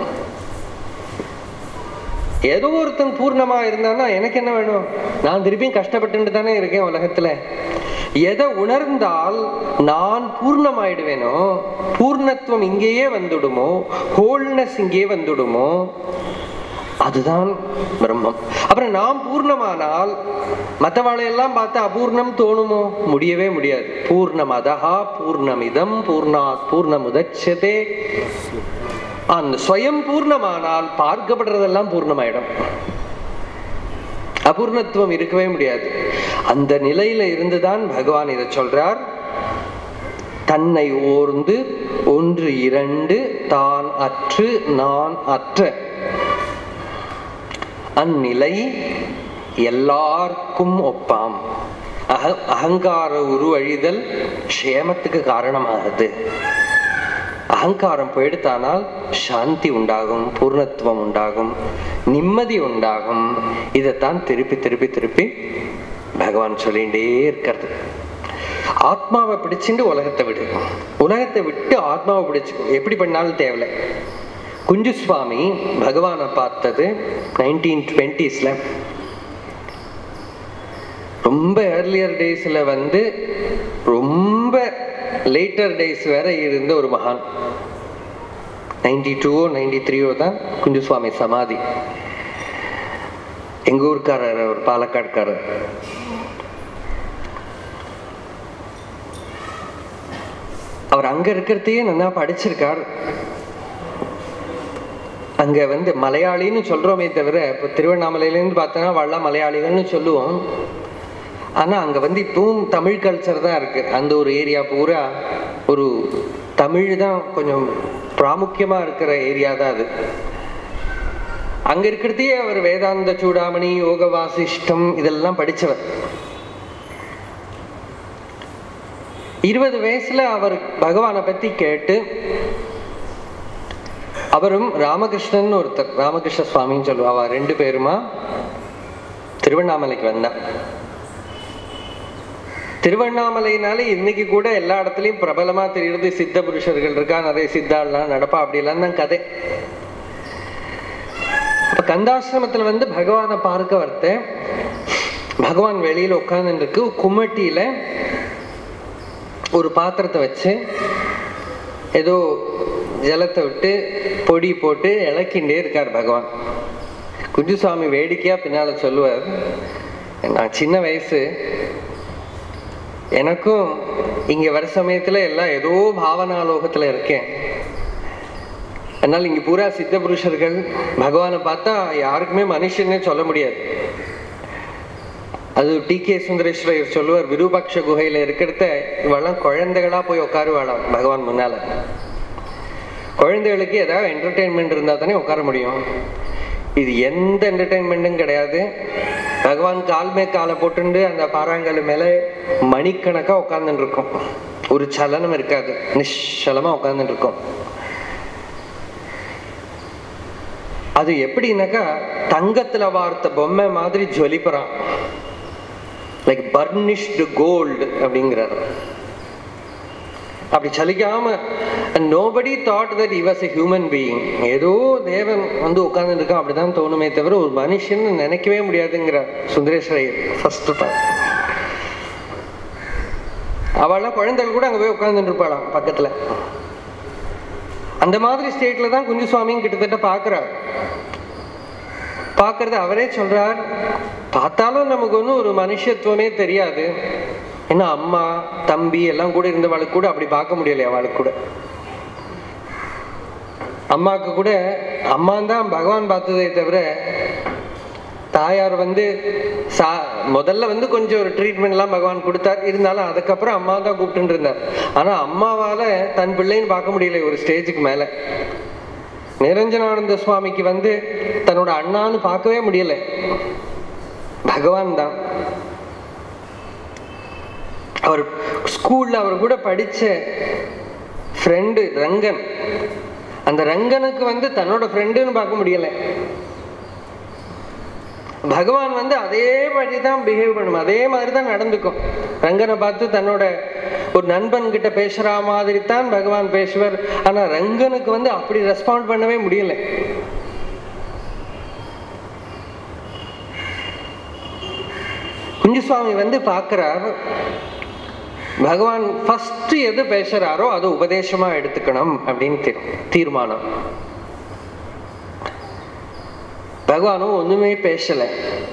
ஏதோ ஒருத்தன் பூர்ணமா இருந்தான்னா எனக்கு என்ன வேணும் நான் திருப்பியும் கஷ்டப்பட்டு தானே இருக்கேன் உலகத்துல எதை உணர்ந்தால் நான் பூர்ணமாயிடுவேனோ பூர்ணத்துவம் இங்கேயே வந்துடுமோ ஹோல்னஸ் இங்கேயே வந்துடுமோ அதுதான் பிரம்மம் அப்புறம் நாம் பூர்ணமானால் மற்றவாளையெல்லாம் பார்த்து அபூர்ணம் தோணுமோ முடியவே முடியாது பூர்ணமதா பூர்ணமிதம் பூர்ணாத் பூர்ணமுதட்சதே அந்த ஸ்வயம் பூர்ணமானால் பார்க்கப்படுறதெல்லாம் பூர்ணமாயிடும் அபூர்ணத்துவம் இருக்கவே முடியாது அந்த நிலையில இருந்துதான் பகவான் இதை சொல்றார் தன்னை ஓர்ந்து ஒன்று இரண்டு தான் அற்று நான் அற்ற அந்நிலை எல்லாருக்கும் ஒப்பாம் அக அகங்கார உருவழிதல் க்ஷேமத்துக்கு காரணமாகுது அகங்காரம் போயிடுத்தானால் சாந்தி உண்டாகும் பூர்ணத்துவம் உண்டாகும் நிம்மதி உண்டாகும் இதைத்தான் திருப்பி திருப்பி திருப்பி பகவான் சொல்லிகிட்டே இருக்கிறது ஆத்மாவை பிடிச்சிட்டு உலகத்தை விடு உலகத்தை விட்டு ஆத்மாவை பிடிச்சுக்கோ எப்படி பண்ணாலும் தேவையில்லை குஞ்சு சுவாமி பகவானை பார்த்தது நைன்டீன் டுவெண்ட்டீஸ்ல ரொம்ப ஏர்லியர் டேஸ்ல வந்து ரொம்ப லேட்டர் டேஸ் வேற இருந்த ஒரு மகான் நைன்டி டூவோ நைன்டி த்ரீயோ தான் குஞ்சுசுவாமி சமாதி எங்க ஊருக்காரர் ஒரு பாலக்காடுக்காரர் அவர் அங்க இருக்கிறதையே நல்லா படிச்சிருக்கார் அங்க வந்து மலையாளின்னு சொல்றோமே தவிர இப்போ திருவண்ணாமலையிலேருந்து பார்த்தோன்னா வள்ள மலையாளிகள்னு சொல்லுவோம் ஆனா அங்க வந்து இப்பவும் தமிழ் கல்ச்சர் தான் இருக்கு அந்த ஒரு ஏரியா பூரா ஒரு தமிழ் தான் கொஞ்சம் பிராமுக்கியமா இருக்கிற ஏரியா தான் அது அங்க இருக்கிறதையே அவர் வேதாந்த சூடாமணி யோக வாசிஷ்டம் இதெல்லாம் படிச்சவர் இருபது வயசுல அவர் பகவானை பத்தி கேட்டு அவரும் ராமகிருஷ்ணன் ஒருத்தர் ராமகிருஷ்ண சுவாமின்னு சொல்லுவா அவ ரெண்டு பேருமா திருவண்ணாமலைக்கு வந்தா திருவண்ணாமலைனால இன்னைக்கு கூட எல்லா இடத்துலயும் பிரபலமா தெரியுறது சித்த புருஷர்கள் இருக்கா நிறைய சித்தாள்லாம் நடப்பா அப்படிலாம் தான் கதை அப்ப கந்தாசிரமத்துல வந்து பகவானை பார்க்க வரத்தேன் பகவான் வெளியில உட்கார்ந்துருக்கு கும்மட்டியில ஒரு பாத்திரத்தை வச்சு ஏதோ ஜலத்தை விட்டு பொடி போட்டு இலக்கிண்டே இருக்கார் பகவான் குஞ்சுசாமி வேடிக்கையா பின்னால சொல்லுவார் நான் சின்ன வயசு எனக்கும் இங்க வர சமயத்துல எல்லாம் ஏதோ பாவனாலோகத்துல இருக்கேன் அதனால இங்க பூரா சித்த புருஷர்கள் பகவானை பார்த்தா யாருக்குமே மனுஷன்னே சொல்ல முடியாது அது டி கே சுந்தரேஸ்வரர் சொல்லுவார் விரூபாட்ச குகையில இருக்கிறத இவெல்லாம் குழந்தைகளா போய் உட்காருவாளாம் பகவான் முன்னால குழந்தைகளுக்கு ஏதாவது என்டர்டெயின்மெண்ட் இருந்தா தானே உட்கார முடியும் இது எந்த என்டர்டெயின்மெண்ட்டும் கிடையாது பகவான் கால் மே காலை போட்டுண்டு அந்த பாறாங்கல் மேல மணிக்கணக்கா உட்கார்ந்துட்டு இருக்கும் ஒரு சலனம் இருக்காது நிശ്ചலமா உட்கார்ந்துட்டு இருக்கும் அது எப்படின்னாக்கா தங்கத்துல வார்த்த பொம்மை மாதிரி ஜொலிப்புறான் லைக் பர்னிஷ்டு கோல்டு அப்படிங்கிறார் அப்படி சலிக்காம nobody thought that he was a human being ஏதோ தேவன் வந்து உட்கார்ந்து இருக்கான் அப்படிதான் தோணுமே தவிர ஒரு மனுஷன் நினைக்கவே முடியாதுங்கிற சுந்தரேஸ்வரர் ஃபர்ஸ்ட் டைம் அவள்லாம் குழந்தைகள் கூட அங்க போய் உட்கார்ந்துட்டு இருப்பாளாம் பக்கத்துல அந்த மாதிரி ஸ்டேட்ல தான் குஞ்சுசுவாமியும் கிட்டத்தட்ட பாக்குறார் பாக்குறது அவரே சொல்றார் பார்த்தாலும் நமக்கு ஒன்றும் ஒரு மனுஷத்துவமே தெரியாது ஏன்னா அம்மா தம்பி எல்லாம் கூட இருந்தவளுக்கு கூட அப்படி பார்க்க முடியல அவளுக்கு கூட அம்மாவுக்கு கூட அம்மா தான் பகவான் பார்த்ததே தவிர தாயார் வந்து சா முதல்ல வந்து கொஞ்சம் ஒரு ட்ரீட்மெண்ட்லாம் பகவான் கொடுத்தார் இருந்தாலும் அதுக்கப்புறம் அம்மா தான் கூப்பிட்டு இருந்தார் ஆனா அம்மாவால தன் பிள்ளைன்னு பார்க்க முடியல ஒரு ஸ்டேஜுக்கு மேல நிரஞ்சனானந்த சுவாமிக்கு வந்து தன்னோட அண்ணான்னு பார்க்கவே முடியல பகவான் தான் அவர் ஸ்கூல்ல அவர் கூட படிச்ச ஃப்ரெண்டு ரங்கன் அந்த ரங்கனுக்கு வந்து தன்னோட ஃப்ரெண்டுன்னு பார்க்க முடியல பகவான் வந்து அதே மாதிரி தான் பிஹேவ் பண்ணும் அதே மாதிரி தான் நடந்துக்கும் ரங்கனை பார்த்து தன்னோட ஒரு நண்பன் கிட்ட பேசுற மாதிரி தான் பகவான் பேசுவார் ஆனா ரங்கனுக்கு வந்து அப்படி ரெஸ்பாண்ட் பண்ணவே முடியல குஞ்சுசுவாமி வந்து பார்க்கிறார் பகவான் ஃபர்ஸ்ட் எது பேசுறாரோ அதை உபதேசமா எடுத்துக்கணும் அப்படின்னு தீ- தீர்மானம் பகவானும் ஒண்ணுமே பேசல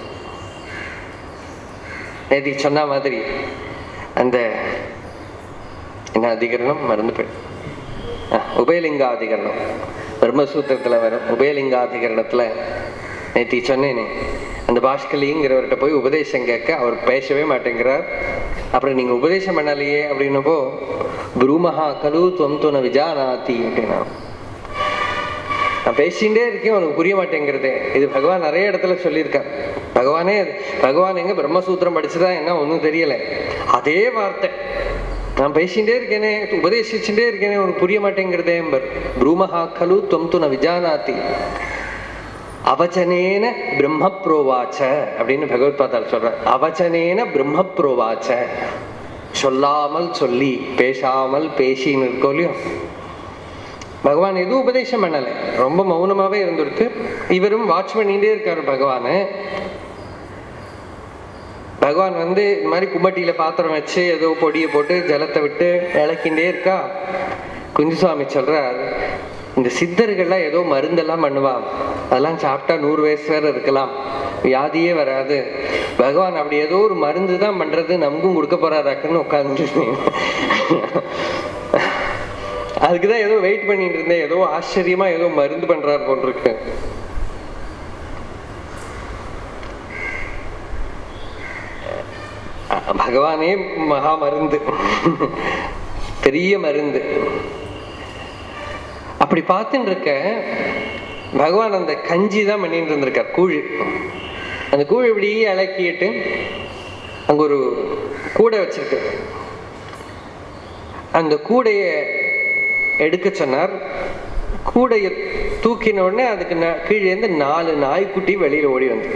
நேதி சொன்ன மாதிரி அந்த என்ன அதிகரணம் மறந்து போய் உபயலிங்காதிகரணம் பிரம்மசூத்திரத்துல வரும் உபயலிங்காதிகரணத்துல நேத்தி சொன்னேனே அந்த பாஷ்கலிங்கிறவர்கிட்ட போய் உபதேசம் கேட்க அவர் பேசவே மாட்டேங்கிறார் அப்புறம் நீங்க உபதேசம் பண்ணலையே அப்படின்னப்போ புரூமஹா கலு துவம் துண விஜானாதி அப்படின்னா நான் பேசிகிட்டே இருக்கேன் உனக்கு புரிய மாட்டேங்கிறது இது பகவான் நிறைய இடத்துல சொல்லியிருக்கார் பகவானே பகவான் எங்க பிரம்மசூத்திரம் படிச்சுதான் என்ன ஒன்றும் தெரியல அதே வார்த்தை நான் பேசிகிட்டே இருக்கேனே உபதேசிச்சுட்டே இருக்கேனே உனக்கு புரிய மாட்டேங்கிறதே என்பர் ப்ரூமஹா கலு துவம் துண விஜானாதி அவச்சனேன பிரம்ம புரோவாச்ச அப்படின்னு பகவத் பாதால் சொல்ற அவச்சனேன பிரம்ம புரோவாச்ச சொல்லாமல் சொல்லி பேசாமல் பேசின்னு இருக்கோம் இல்லையோ பகவான் எதுவும் உபதேசம் பண்ணல ரொம்ப மௌனமாவே இருந்துருக்கு இவரும் வாட்ச் பண்ணிட்டே இருக்காரு பகவானு பகவான் வந்து இந்த மாதிரி கும்பட்டியில பாத்திரம் வச்சு ஏதோ பொடியை போட்டு ஜலத்தை விட்டு இழக்கின்றே இருக்கா குஞ்சுசாமி சொல்றார் இந்த சித்தர்கள்லாம் ஏதோ மருந்தெல்லாம் பண்ணுவா அதெல்லாம் சாப்பிட்டா நூறு வயசு வேற இருக்கலாம் வியாதியே வராது பகவான் அப்படி ஏதோ ஒரு மருந்து தான் பண்றது நமக்கும் கொடுக்க போறாராக்குன்னு உட்கார்ந்து அதுக்குதான் ஏதோ வெயிட் பண்ணிட்டு இருந்தேன் ஏதோ ஆச்சரியமா ஏதோ மருந்து பண்றாரு போட்டிருக்கு பகவானே மகா மருந்து பெரிய மருந்து அப்படி பார்த்துட்டு இருக்க பகவான் அந்த கஞ்சி தான் பண்ணிட்டு இருந்திருக்கார் கூழ் அந்த கூழ் இப்படி அலக்கிட்டு அங்க ஒரு கூடை வச்சிருக்கு அந்த கூடையை எடுக்க சொன்னார் கூடையை தூக்கின உடனே அதுக்கு ந- கீழே இருந்து நாலு நாய்க்குட்டி வெளியில ஓடி வந்து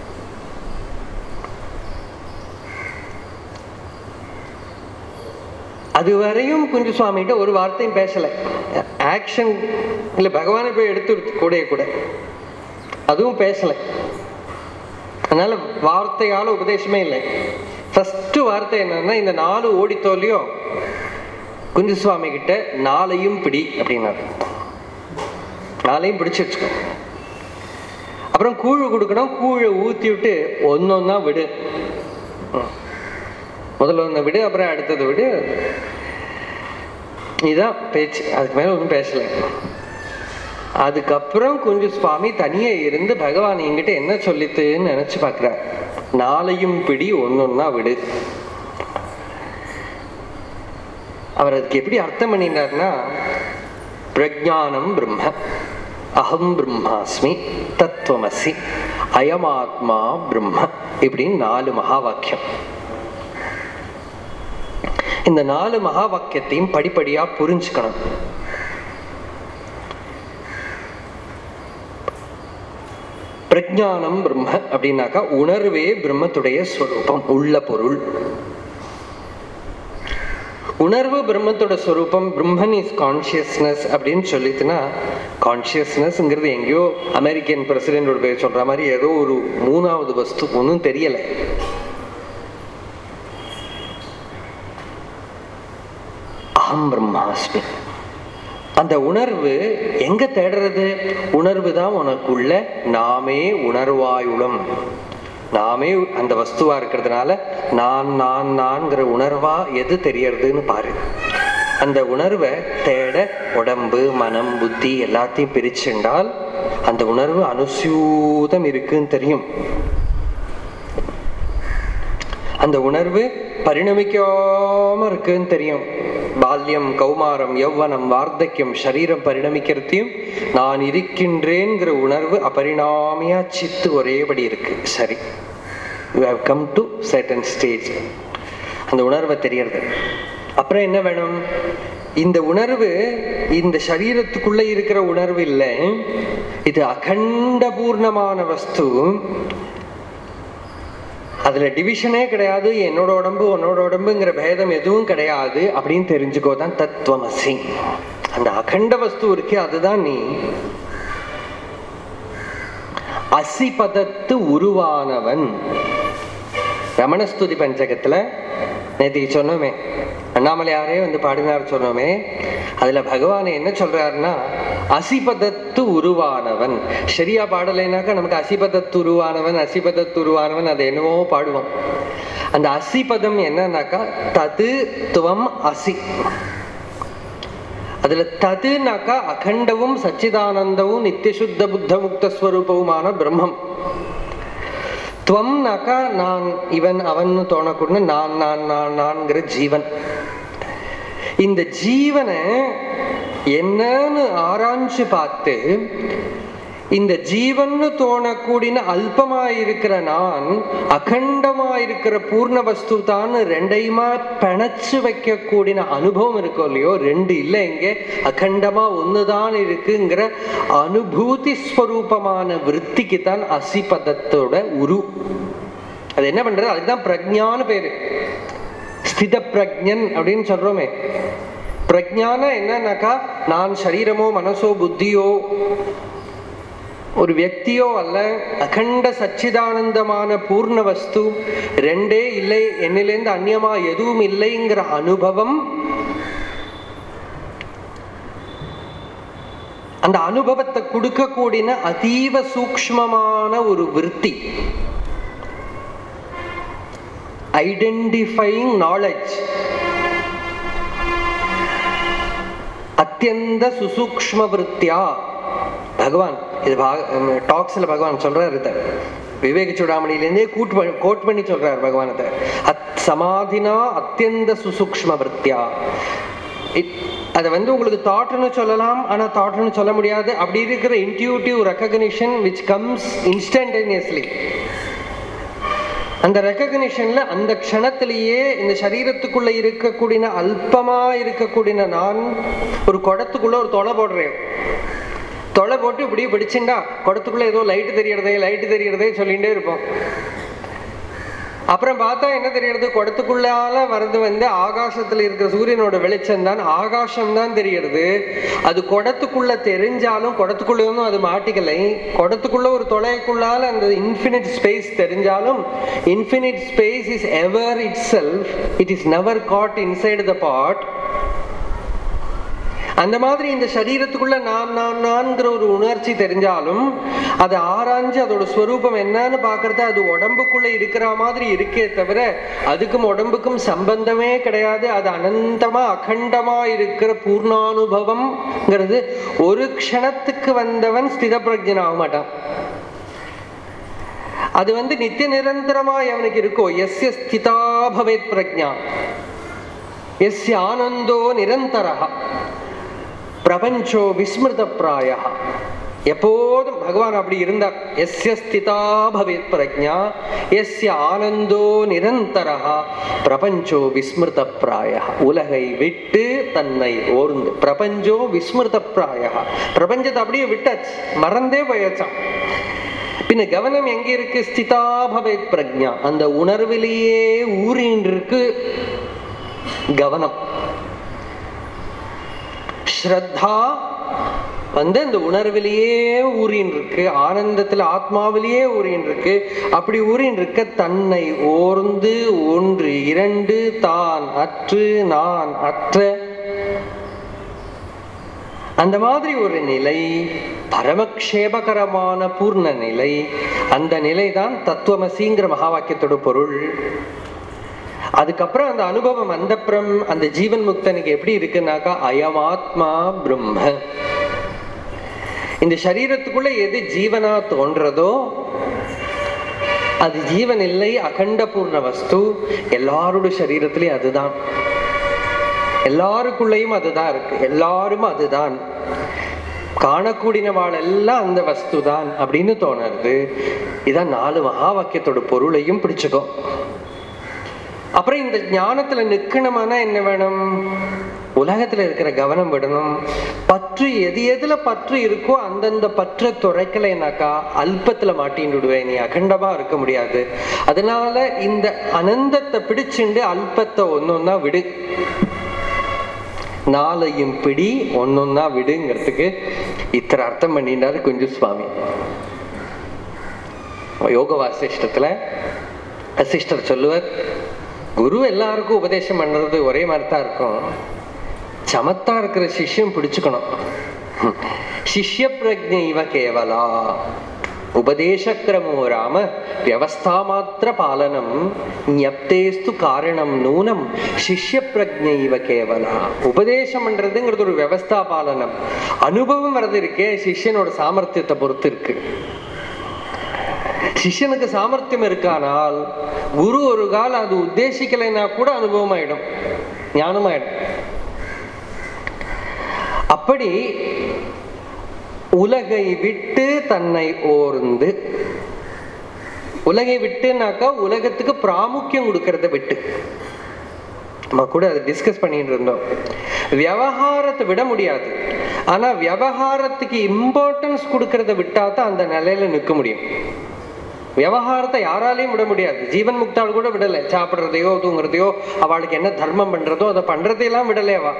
அதுவரையும் குஞ்சு சுவாமிகிட்ட ஒரு வார்த்தையும் பேசல ஆக்ஷன் இல்ல பகவானை போய் எடுத்து கூடைய கூட அதுவும் பேசல அதனால வார்த்தையால உபதேசமே இல்லை ஃபர்ஸ்ட் வார்த்தை என்னன்னா இந்த நாலு ஓடித்தோலையோ குஞ்சு சுவாமி கிட்ட நாளையும் பிடி அப்படின்னாரு நாளையும் பிடிச்சு வச்சுக்கோ அப்புறம் கூழ் கொடுக்கணும் கூழை ஊத்தி விட்டு ஒன்னொன்னா விடு ம். முதல்ல ஒன்று விடு அப்புறம் அடுத்தது விடு இதுதான் பேச்சு அதுக்கு மேல ஒன்றும் பேசல அதுக்கப்புறம் குஞ்சு சுவாமி தனியே இருந்து பகவான் என்கிட்ட என்ன சொல்லித்துன்னு நினைச்சு பார்க்கிறார் நாளையும் பிடி ஒன்னொன்னா விடு அவர் அதுக்கு எப்படி அர்த்தம் பண்ணினார்னா பிரஜானம் பிரம்ம அகம் பிரம்மாஸ்மி தத்துவமசி அயமாத்மா பிரம்ம இப்படின்னு நாலு மகா வாக்கியம் இந்த நாலு மகா வாக்கியத்தையும் படிப்படியா புரிஞ்சுக்கணும் பிரஜானம் பிரம்ம அப்படின்னாக்கா உணர்வே பிரம்மத்துடைய ஸ்வரூபம் உள்ள பொருள் உணர்வு பிரம்மத்தோட ஸ்வரூபம் பிரம்மன் இஸ் கான்சியஸ்னஸ் அப்படின்னு சொல்லிட்டுனா கான்சியஸ்னஸ்ங்கிறது எங்கேயோ அமெரிக்கன் பிரசிடென்டோட பேர் சொல்ற மாதிரி ஏதோ ஒரு மூணாவது வஸ்து ஒன்றும் தெரியல அகம் பிரம்மாஸ்மி அந்த உணர்வு எங்க தேடுறது உணர்வு தான் உனக்குள்ள நாமே உணர்வாயுளம் நாமே அந்த வஸ்துவா இருக்கிறதுனால நான் நான் நான்கிற உணர்வா எது தெரியறதுன்னு பாரு அந்த உணர்வை தேட உடம்பு மனம் புத்தி எல்லாத்தையும் பிரிச்சுண்டால் அந்த உணர்வு அனுசூதம் இருக்குன்னு தெரியும் அந்த உணர்வு பரிணமிக்காம இருக்குன்னு தெரியும் பால்யம் கௌமாரம் யௌவனம் வார்த்தக்கியம் சரீரம் பரிணமிக்கிறதையும் நான் இருக்கின்றேங்கிற உணர்வு அபரிணாமியா சித்து ஒரேபடி இருக்கு சரி you have come to certain stage அந்த உணர்வை தெரியறது அப்புறம் என்ன வேணும் இந்த உணர்வு இந்த சரீரத்துக்குள்ள இருக்கிற உணர்வு இல்லை இது அகண்ட பூர்ணமான வஸ்து அதுல டிவிஷனே கிடையாது என்னோட உடம்பு உன்னோட உடம்புங்கிற பேதம் எதுவும் கிடையாது அப்படின்னு தெரிஞ்சுக்கோ தான் தத்துவமசி அந்த அகண்ட வஸ்து இருக்கே அதுதான் நீ அசிபதத்து உருவானவன் ரமணஸ்துதி பஞ்சகத்துல நேத்திக்கு சொன்னோமே அண்ணாமலையாரே வந்து பாடினார் சொன்னோமே அதுல பகவான் என்ன சொல்றாருன்னா அசிபதத்து உருவானவன் சரியா பாடலைனாக்கா நமக்கு அசிபதத்து உருவானவன் அசிபதத்து உருவானவன் அது என்னவோ பாடுவோம் அந்த அசிபதம் என்னன்னாக்கா தது துவம் அசி அதுல ததுனாக்கா அகண்டவும் சச்சிதானந்தவும் நித்தியசுத்த புத்த முக்த ஸ்வரூபவுமான பிரம்மம் துவம்னாக்கா நான் இவன் அவன் தோணக்கூடிய நான் நான் நான் நான்கிற ஜீவன் இந்த ஜீவனை என்னன்னு ஆராய்ஞ்சு பார்த்து இந்த ஜீவன்னு தோணக்கூடிய அல்பமாயிருக்கிற நான் அகண்டமாயிருக்கிற பூர்ண வஸ்து தான் ரெண்டையுமா பிணைச்சு வைக்கக்கூடிய அனுபவம் இருக்கோ இல்லையோ ரெண்டு இல்லை இங்க அகண்டமா ஒண்ணுதான் இருக்குங்கிற அனுபூதி ஸ்வரூபமான விற்த்திக்கு தான் அசிபதத்தோட உரு அது என்ன பண்றது அதுதான் பிரஜான்னு பேரு ஸ்தித பிரஜன் அப்படின்னு சொல்றோமே பிரஜான என்னன்னாக்கா நான் சரீரமோ மனசோ புத்தியோ ஒரு வியக்தியோ அல்ல அகண்ட சச்சிதானந்தமான பூர்ண வஸ்து ரெண்டே இல்லை என்னிலேருந்து அந்நியமா எதுவும் இல்லைங்கிற அனுபவம் அந்த அனுபவத்தை கொடுக்கக்கூடிய அதீவ சூக்ஷ்மமான ஒரு விற்பி ஐடென்டிஃபைங் நாலேஜ் அத்தியந்த சுசூக்ஷ்ம விற்த்தியா பகவான் இது டாக்ஸ்ல பகவான் சொல்றாரு இத விவேக சூடாமணிலேருந்தே கூட் பண்ணி கோட் பண்ணி சொல்றாரு பகவானத்தை அத் சமாதினா அத்தியந்த சுசூக்ஷ்ம விற்த்தியா அதை வந்து உங்களுக்கு தாட்னு சொல்லலாம் ஆனா தாட்னு சொல்ல முடியாது அப்படி இருக்கிற intuitive recognition which comes instantaneously அந்த ரெக்கக்னிஷன்ல அந்த க்ஷணத்திலேயே இந்த சரீரத்துக்குள்ள இருக்கக்கூடிய அல்பமா இருக்கக்கூடிய நான் ஒரு குடத்துக்குள்ள ஒரு தொலை போடுறேன் தொலை போட்டு இப்படியே பிடிச்சுண்டா குடத்துக்குள்ள ஏதோ லைட்டு தெரியறதே லைட்டு தெரியறதே சொல்லிகிட்டே இருப்போம் அப்புறம் பார்த்தா என்ன தெரியறது குடத்துக்குள்ளால வர்றது வந்து ஆகாசத்துல இருக்கிற சூரியனோட வெளிச்சம் தான் ஆகாசம் தான் தெரியறது அது குடத்துக்குள்ள தெரிஞ்சாலும் குடத்துக்குள்ள இருந்தும் அது மாட்டிக்கலை குடத்துக்குள்ள ஒரு தொலைக்குள்ளால அந்த இன்ஃபினிட் ஸ்பேஸ் தெரிஞ்சாலும் infinite space is ever itself it is never caught inside the pot அந்த மாதிரி இந்த சரீரத்துக்குள்ள நான் நான் நான்கிற ஒரு உணர்ச்சி தெரிஞ்சாலும் அதை ஆராய்ஞ்சு அதோட ஸ்வரூபம் என்னன்னு பார்க்கறது அது உடம்புக்குள்ள இருக்கிற மாதிரி இருக்கே தவிர அதுக்கும் உடம்புக்கும் சம்பந்தமே கிடையாது அது அனந்தமா அகண்டமா இருக்கிற பூர்ணானுபவம்ங்கிறது ஒரு க்ஷணத்துக்கு வந்தவன் ஸ்தித பிரஜன் ஆக மாட்டான் அது வந்து நித்திய நிரந்தரமா அவனுக்கு இருக்கோ எஸ்ய ஸ்திதா பவேத் பிரஜா எஸ்ய ஆனந்தோ நிரந்தரா பிரபஞ்சோ விஸ்மிருத பிராய எப்போதும் பகவான் அப்படி இருந்தார் எஸ்ய ஸ்திதா பவேத் பிரஜா எஸ்ய ஆனந்தோ நிரந்தரா பிரபஞ்சோ விஸ்மிருத பிராய உலகை விட்டு தன்னை ஓர்ந்து பிரபஞ்சோ விஸ்மிருத பிராய பிரபஞ்சத்தை அப்படியே விட்டாச்சு மறந்தே போயாச்சான் பின்ன கவனம் எங்க இருக்கு ஸ்திதா பவேத் பிரஜா அந்த உணர்விலேயே ஊறின் இருக்கு கவனம் ஸ்ரத்தா வந்து அந்த உணர்விலேயே ஊறின் இருக்கு ஆனந்தத்துல ஆத்மாவிலேயே ஊறின் இருக்கு அப்படி ஊறின் இருக்க தன்னை ஓர்ந்து ஒன்று இரண்டு தான் அற்று நான் அற்ற அந்த மாதிரி ஒரு நிலை பரமக்ஷேபகரமான பூர்ண நிலை அந்த நிலை தான் தத்துவமசிங்கிற மகா வாக்கியத்தோட பொருள் அதுக்கப்புறம் அந்த அனுபவம் அந்தப்புறம் அந்த ஜீவன் முக்தனுக்கு எப்படி இருக்குன்னாக்கா அயமாத்மா பிரம்ம இந்த சரீரத்துக்குள்ள எது ஜீவனா தோன்றதோ அது ஜீவன் இல்லை அகண்ட பூர்ண வஸ்து எல்லாரோட சரீரத்திலயும் அதுதான் எல்லாருக்குள்ளேயும் அதுதான் இருக்கு எல்லாரும் அதுதான் காணக்கூடியவாள் எல்லாம் அந்த வஸ்து தான் அப்படின்னு தோணுறது இதான் நாலு மகா வாக்கியத்தோட பொருளையும் பிடிச்சுக்கோ அப்புறம் இந்த ஞானத்துல நிக்கணுமானா என்ன வேணும் உலகத்துல இருக்கிற கவனம் விடணும் பற்று எது எதுல பற்று இருக்கோ அந்தந்த பற்றை துறைக்கலைனாக்கா அல்பத்துல மாட்டின்னு விடுவேன் நீ அகண்டமா இருக்க முடியாது அதனால இந்த அனந்தத்தை பிடிச்சுண்டு அல்பத்தை ஒன்னொன்னா விடு நாளையும் பிடி ஒன்னொன்னா விடுங்கிறதுக்கு இத்தனை அர்த்தம் பண்ணினாரு குஞ்சு சுவாமி யோக வாசிஷ்டத்துல வசிஷ்டர் சொல்லுவார் குரு எல்லாருக்கும் உபதேசம் பண்றது ஒரே மாதிரி தான் இருக்கும் சமத்தா இருக்கிற சிஷ்யம் பிடிச்சுக்கணும் சிஷ்ய பிரஜை இவ கேவலா உபதேசக்கிரமோ ராம வியவஸ்தா மாத்திர பாலனம் ஞப்தேஸ்து காரணம் நூனம் சிஷ்ய பிரஜை இவ கேவலா உபதேசம் பண்றதுங்கிறது ஒரு வியவஸ்தா பாலனம் அனுபவம் வர்றது இருக்கே சிஷ்யனோட சாமர்த்தியத்தை பொறுத்து இருக்கு சிஷ்யனுக்கு சாமர்த்தியம் இருக்கானால் குரு ஒரு கால் அது உத்தேசிக்கலைன்னா கூட அனுபவம் ஆயிடும் ஞானமாயிடும் அப்படி உலகை விட்டு தன்னை ஓர்ந்து உலகை விட்டுனாக்கா உலகத்துக்கு பிராமுக்கியம் கொடுக்கறத விட்டு நம்ம கூட அதை டிஸ்கஸ் பண்ணிட்டு இருந்தோம் விவகாரத்தை விட முடியாது ஆனா விவகாரத்துக்கு இம்பார்ட்டன்ஸ் கொடுக்கறத விட்டா தான் அந்த நிலையில நிற்க முடியும் விவகாரத்தை யாராலையும் விட முடியாது ஜீவன் முக்தாள் கூட விடலை சாப்பிட்றதையோ தூங்குறதையோ அவளுக்கு என்ன தர்மம் பண்றதோ அதை பண்றதையெல்லாம் விடலையவா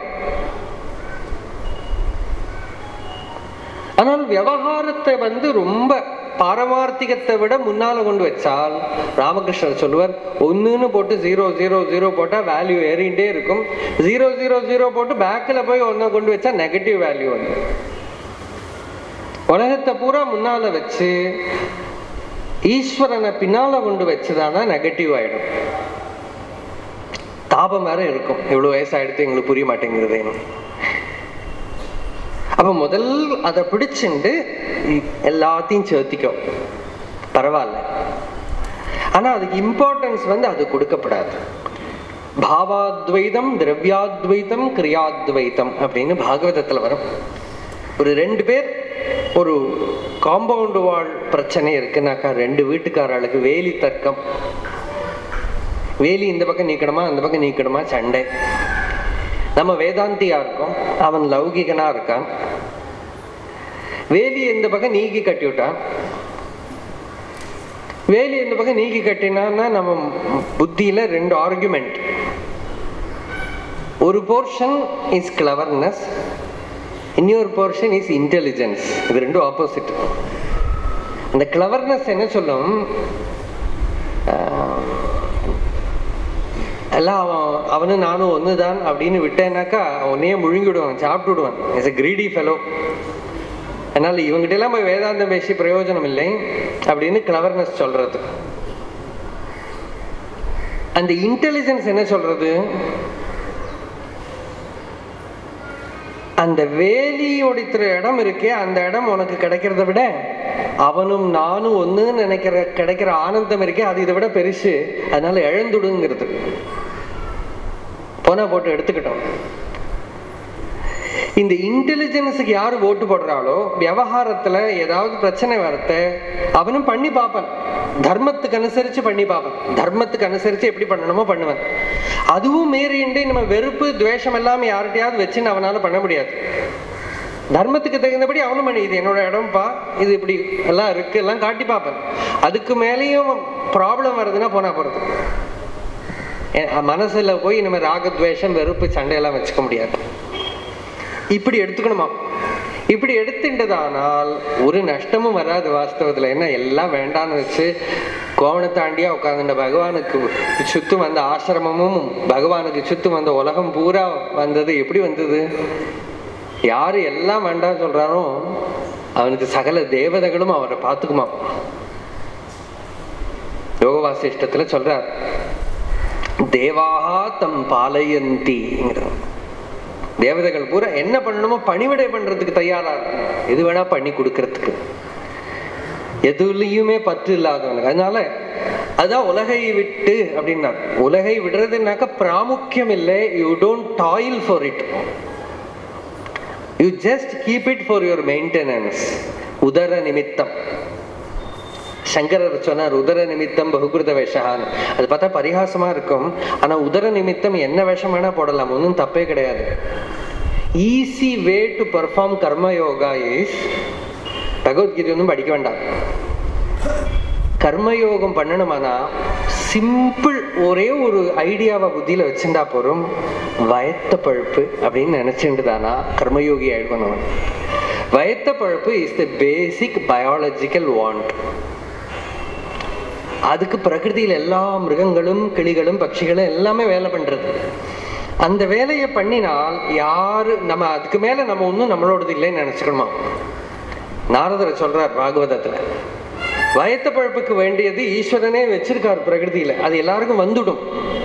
ஆனால் விவகாரத்தை வந்து ரொம்ப பாரமார்த்திகத்தை விட முன்னால கொண்டு வச்சால் ராமகிருஷ்ணர் சொல்லுவார் ஒன்றுன்னு போட்டு ஜீரோ ஜீரோ ஜீரோ போட்டா வேல்யூ ஏறிண்டே இருக்கும் ஜீரோ ஜீரோ ஜீரோ போட்டு பேக்கில் போய் ஒன்றை கொண்டு வச்சா நெகட்டிவ் வேல்யூ வந்து உலகத்தை பூரா முன்னால வச்சு ஈஸ்வரனை பின்னால கொண்டு வச்சுதானா நெகட்டிவ் ஆயிடும் தாபம் வேற இருக்கும் இவ்வளவு வயசாயிடுத்து எங்களுக்கு புரிய மாட்டேங்கிறது அப்ப முதல் அதை பிடிச்சுண்டு எல்லாத்தையும் சேர்த்திக்கோ பரவாயில்ல ஆனா அதுக்கு இம்பார்ட்டன்ஸ் வந்து அது கொடுக்கப்படாது பாவாத்வைதம் திரவியாத்வைதம் கிரியாத்வைதம் அப்படின்னு பாகவதத்துல வரும் ஒரு ரெண்டு பேர் ஒரு காம்பவுண்டு வாழ் பிரச்சனை இருக்குனாக்கா ரெண்டு வீட்டுக்காரர்களுக்கு வேலி தர்க்கம் வேலி இந்த பக்கம் நீக்கணுமா அந்த பக்கம் நீக்கணுமா சண்டை நம்ம வேதாந்தியா இருக்கோம் அவன் லௌகிகனா இருக்கான் வேலி இந்த பக்கம் நீக்கி கட்டி விட்டான் வேலி இந்த பக்கம் நீக்கி கட்டினான்னா நம்ம புத்தியில ரெண்டு ஆர்குமெண்ட் ஒரு போர்ஷன் இஸ் கிளவர்னஸ் இன்னொரு போர்ஷன் இஸ் இன்டெலிஜென்ஸ் இது ரெண்டும் ஆப்போசிட் அந்த கிளவர்னஸ் என்ன சொல்லும் ஆஹ், எல்லாம் அவன் அவனும் நானும் ஒன்று தான் அப்படின்னு விட்டேனாக்கா உன்னையே முழுங்கி விடுவான் சாப்பிட்டு விடுவான் இஸ் a greedy fellow அதனால இவங்ககிட்ட எல்லாம் போய் வேதாந்தம் பேசி பிரயோஜனம் இல்லை அப்படின்னு கிளவர்னஸ் சொல்றது அந்த இன்டெலிஜென்ஸ் என்ன சொல்றது அந்த வேலியோடித்துற இடம் இருக்கே அந்த இடம் உனக்கு கிடைக்கிறத விட அவனும் நானும் ஒண்ணுன்னு நினைக்கிற கிடைக்கிற ஆனந்தம் இருக்கே அது இதை விட பெருசு அதனால இழந்துடுங்கிறது போனா போட்டு எடுத்துக்கிட்டோம் இந்த இன்டெலிஜென்ஸுக்கு யார் ஓட்டு போடுறாளோ விவகாரத்துல ஏதாவது பிரச்சனை வரத்த அவனும் பண்ணி பார்ப்பான் தர்மத்துக்கு அனுசரிச்சு பண்ணி பார்ப்பான் தர்மத்துக்கு அனுசரிச்சு எப்படி பண்ணணுமோ பண்ணுவான் அதுவும் மீறிண்டு நம்ம வெறுப்பு துவேஷம் எல்லாம் யார்கிட்டயாவது வச்சுன்னு அவனால பண்ண முடியாது தர்மத்துக்கு தகுந்தபடி அவனும் பண்ணி இது என்னோட இடம்ப்பா இது இப்படி எல்லாம் இருக்கு எல்லாம் காட்டி பார்ப்பேன் அதுக்கு மேலேயும் ப்ராப்ளம் வருதுன்னா போனா போறது எ- மனசுல போய் நம்ம ராகத்வேஷம் வெறுப்பு சண்டையெல்லாம் வச்சுக்க முடியாது இப்படி எடுத்துக்கணுமா இப்படி எடுத்துட்டதானால் ஒரு நஷ்டமும் வராது வாஸ்தவத்துல என்ன எல்லாம் வேண்டான்னு வச்சு கோவண தாண்டியா உட்காந்துட்ட பகவானுக்கு சுத்தம் வந்த ஆசிரமமும் பகவானுக்கு சுத்தம் வந்த உலகம் பூரா வந்தது எப்படி வந்தது யாரு எல்லாம் வேண்டாம் சொல்றாரோ அவனுக்கு சகல தேவதைகளும் அவரை பார்த்துக்குமா யோக வாசிஷ்டத்துல சொல்றார் தேவாகா தம் பாலயந்திங்கிறார் தேவதைகள் பூரா என்ன பண்ணணுமோ பணிவிடை பண்றதுக்கு தயாரா இருக்கணும் எது வேணா பண்ணி கொடுக்கறதுக்கு எதுலயுமே பற்று இல்லாதவனுக்கு அதனால அதான் உலகை விட்டு அப்படின்னா உலகை விடுறதுனாக்க பிராமுக்கியம் இல்லை you don't toil for it you just keep it for your maintenance உதர நிமித்தம் சங்கரர் சொன்னார் உதர நிமித்தம் பகுகிருத வேஷான்னு அது பார்த்தா பரிகாசமா இருக்கும் ஆனா உதர நிமித்தம் என்ன வேஷம் வேணா போடலாம் ஒன்றும் தப்பே கிடையாது ஈஸி வே டு பர்ஃபார்ம் கர்ம யோகா இஸ் பகவத்கீதை ஒன்றும் படிக்க வேண்டாம் கர்மயோகம் பண்ணணுமானா சிம்பிள் ஒரே ஒரு ஐடியாவை புத்தியில வச்சுட்டா போறோம் வயத்த பழுப்பு அப்படின்னு நினைச்சுட்டு தானா கர்மயோகி ஆயிடுவான் வயத்த பழுப்பு is the basic biological want அதுக்கு பிரகிருதியில் எல்லா மிருகங்களும் கிளிகளும் பட்சிகளும் எல்லாமே வேலை பண்றது அந்த வேலையை பண்ணினால் யாரு நம்ம அதுக்கு மேல நம்ம ஒன்றும் நம்மளோடது இல்லைன்னு நினைச்சுக்கணுமா நாரதர் சொல்றார் பாகவதத்துல வயத்த பழப்புக்கு வேண்டியது ஈஸ்வரனே வச்சிருக்கார் பிரகிருதியில அது எல்லாருக்கும் வந்துடும்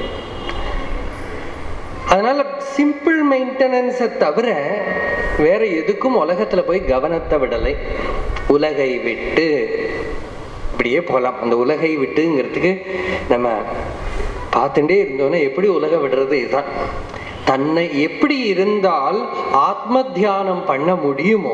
அதனால சிம்பிள் மெயின்டெனன்ஸை தவிர வேற எதுக்கும் உலகத்துல போய் கவனத்தை விடலை உலகை விட்டு இப்படியே போகலாம் அந்த உலகை விட்டுங்கிறதுக்கு நம்ம பார்த்துட்டே இருந்தோன்னா எப்படி உலக விடுறது இதுதான் தன்னை எப்படி இருந்தால் ஆத்ம தியானம் பண்ண முடியுமோ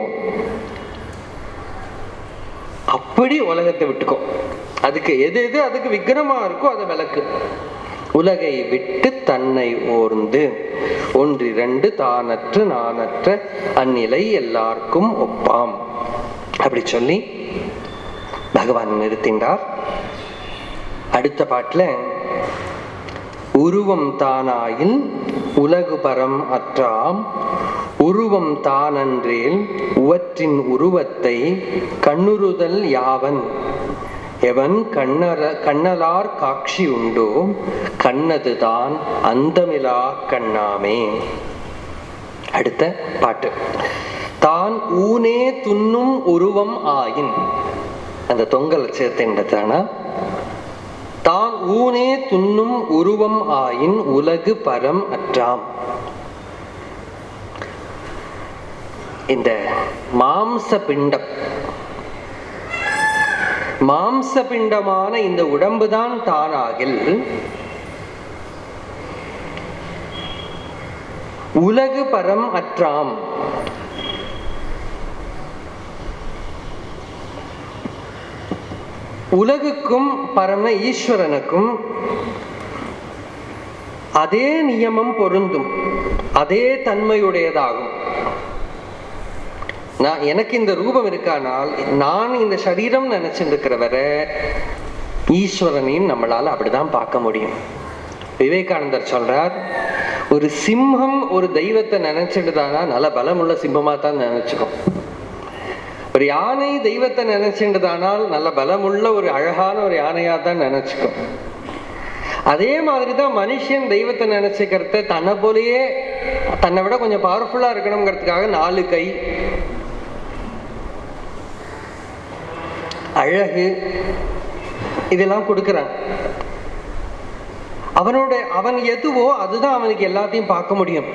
அப்படி உலகத்தை விட்டுக்கோ அதுக்கு எது எது அதுக்கு விக்கிரமா இருக்கோ அதை விளக்கு உலகை விட்டு தன்னை ஓர்ந்து ஒன்று இரண்டு தானற்ற நானற்ற அந்நிலை எல்லாருக்கும் ஒப்பாம் அப்படி சொல்லி பகவான் நிறுத்தின்றார் அடுத்த பாட்டுல உருவம் தானாயில் உலகு பரம் அற்றாம் உருவம் தானன்றேல் உவற்றின் உருவத்தை கண்ணுறுதல் யாவன் எவன் கண்ணர கண்ணலார் காட்சி உண்டோ கண்ணதுதான் அந்தமிலா கண்ணாமே அடுத்த பாட்டு தான் ஊனே துண்ணும் உருவம் ஆயின் அந்த தொங்கல் சேர்த்துன்றதானா தான் ஊனே துண்ணும் உருவம் ஆயின் உலகு பரம் அற்றாம் இந்த மாம்ச பிண்டம் மாம்ச பிண்டமான இந்த உடம்புதான் தானாகில் உலகு பரம் அற்றாம் உலகுக்கும் பரம ஈஸ்வரனுக்கும் அதே நியமம் பொருந்தும் அதே தன்மையுடையதாகும் நான் எனக்கு இந்த ரூபம் இருக்கானால் நான் இந்த சரீரம் நினைச்சிட்டு இருக்கிறவரை ஈஸ்வரனையும் நம்மளால அப்படிதான் பார்க்க முடியும் விவேகானந்தர் சொல்றார் ஒரு சிம்மம் ஒரு தெய்வத்தை நினைச்சிட்டுதானா நல்ல பலமுள்ள சிம்மமா தான் நினைச்சுக்கும் ஒரு யானை தெய்வத்தை நினைச்சுட்டுதானால் நல்ல பலமுள்ள ஒரு அழகான ஒரு யானையா தான் நினைச்சுக்கும் அதே மாதிரி தான் மனுஷன் தெய்வத்தை நினைச்சுக்கிறத தன்னை போலயே தன்னை விட கொஞ்சம் பவர்ஃபுல்லா இருக்கணுங்கிறதுக்காக நாலு கை அழகு இதெல்லாம் கொடுக்குறான் அவனோட அவன் எதுவோ அதுதான் அவனுக்கு எல்லாத்தையும் பார்க்க முடியும்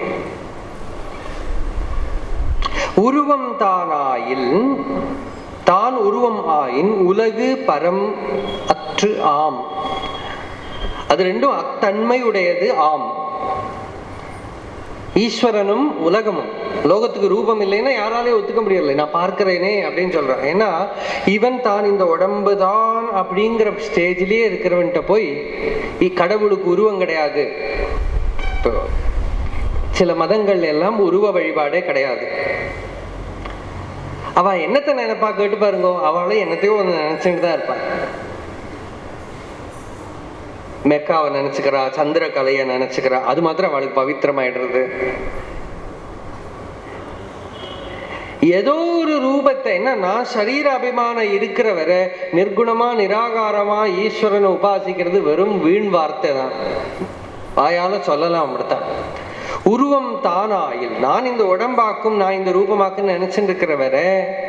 உருவம் தானாயில் தான் உருவம் ஆயின் உலகு பரம் அற்று ஆம் அது ரெண்டும் அத்தன்மையுடையது ஆம் ஈஸ்வரனும் உலகமும் லோகத்துக்கு ரூபம் இல்லைன்னா யாராலையும் ஒத்துக்க முடியல நான் பார்க்கிறேனே அப்படின்னு சொல்றான் ஏன்னா இவன் தான் இந்த உடம்பு தான் அப்படிங்கிற ஸ்டேஜ்லயே இருக்கிறவன்ட்ட போய் இ- கடவுளுக்கு உருவம் கிடையாது இப்போ சில மதங்கள் எல்லாம் உருவ வழிபாடே கிடையாது அவ என்னத்தை நினைப்பா கேட்டு பாருங்க அவளும் என்னத்தையோ ஒன்று நினைச்சுட்டு தான் இருப்பான் மெக்காவை நினைச்சுக்கிறா சந்திர கலையை நினைச்சுக்கிறா அது மாத்திரம் அவளுக்கு பவித்திரமாயிடுறது ஏதோ ஒரு ரூபத்தை என்ன நான் சரீர அபிமானம் இருக்கிற வரை நிர்குணமா நிராகாரமா ஈஸ்வரனை உபாசிக்கிறது வெறும் வீண் வார்த்தை தான் வாயால சொல்லலாம் அப்படித்தான் உருவம் தானாயில் நான் இந்த உடம்பாக்கும் நான் இந்த ரூபமாக்குன்னு நினைச்சுட்டு இருக்கிற வரை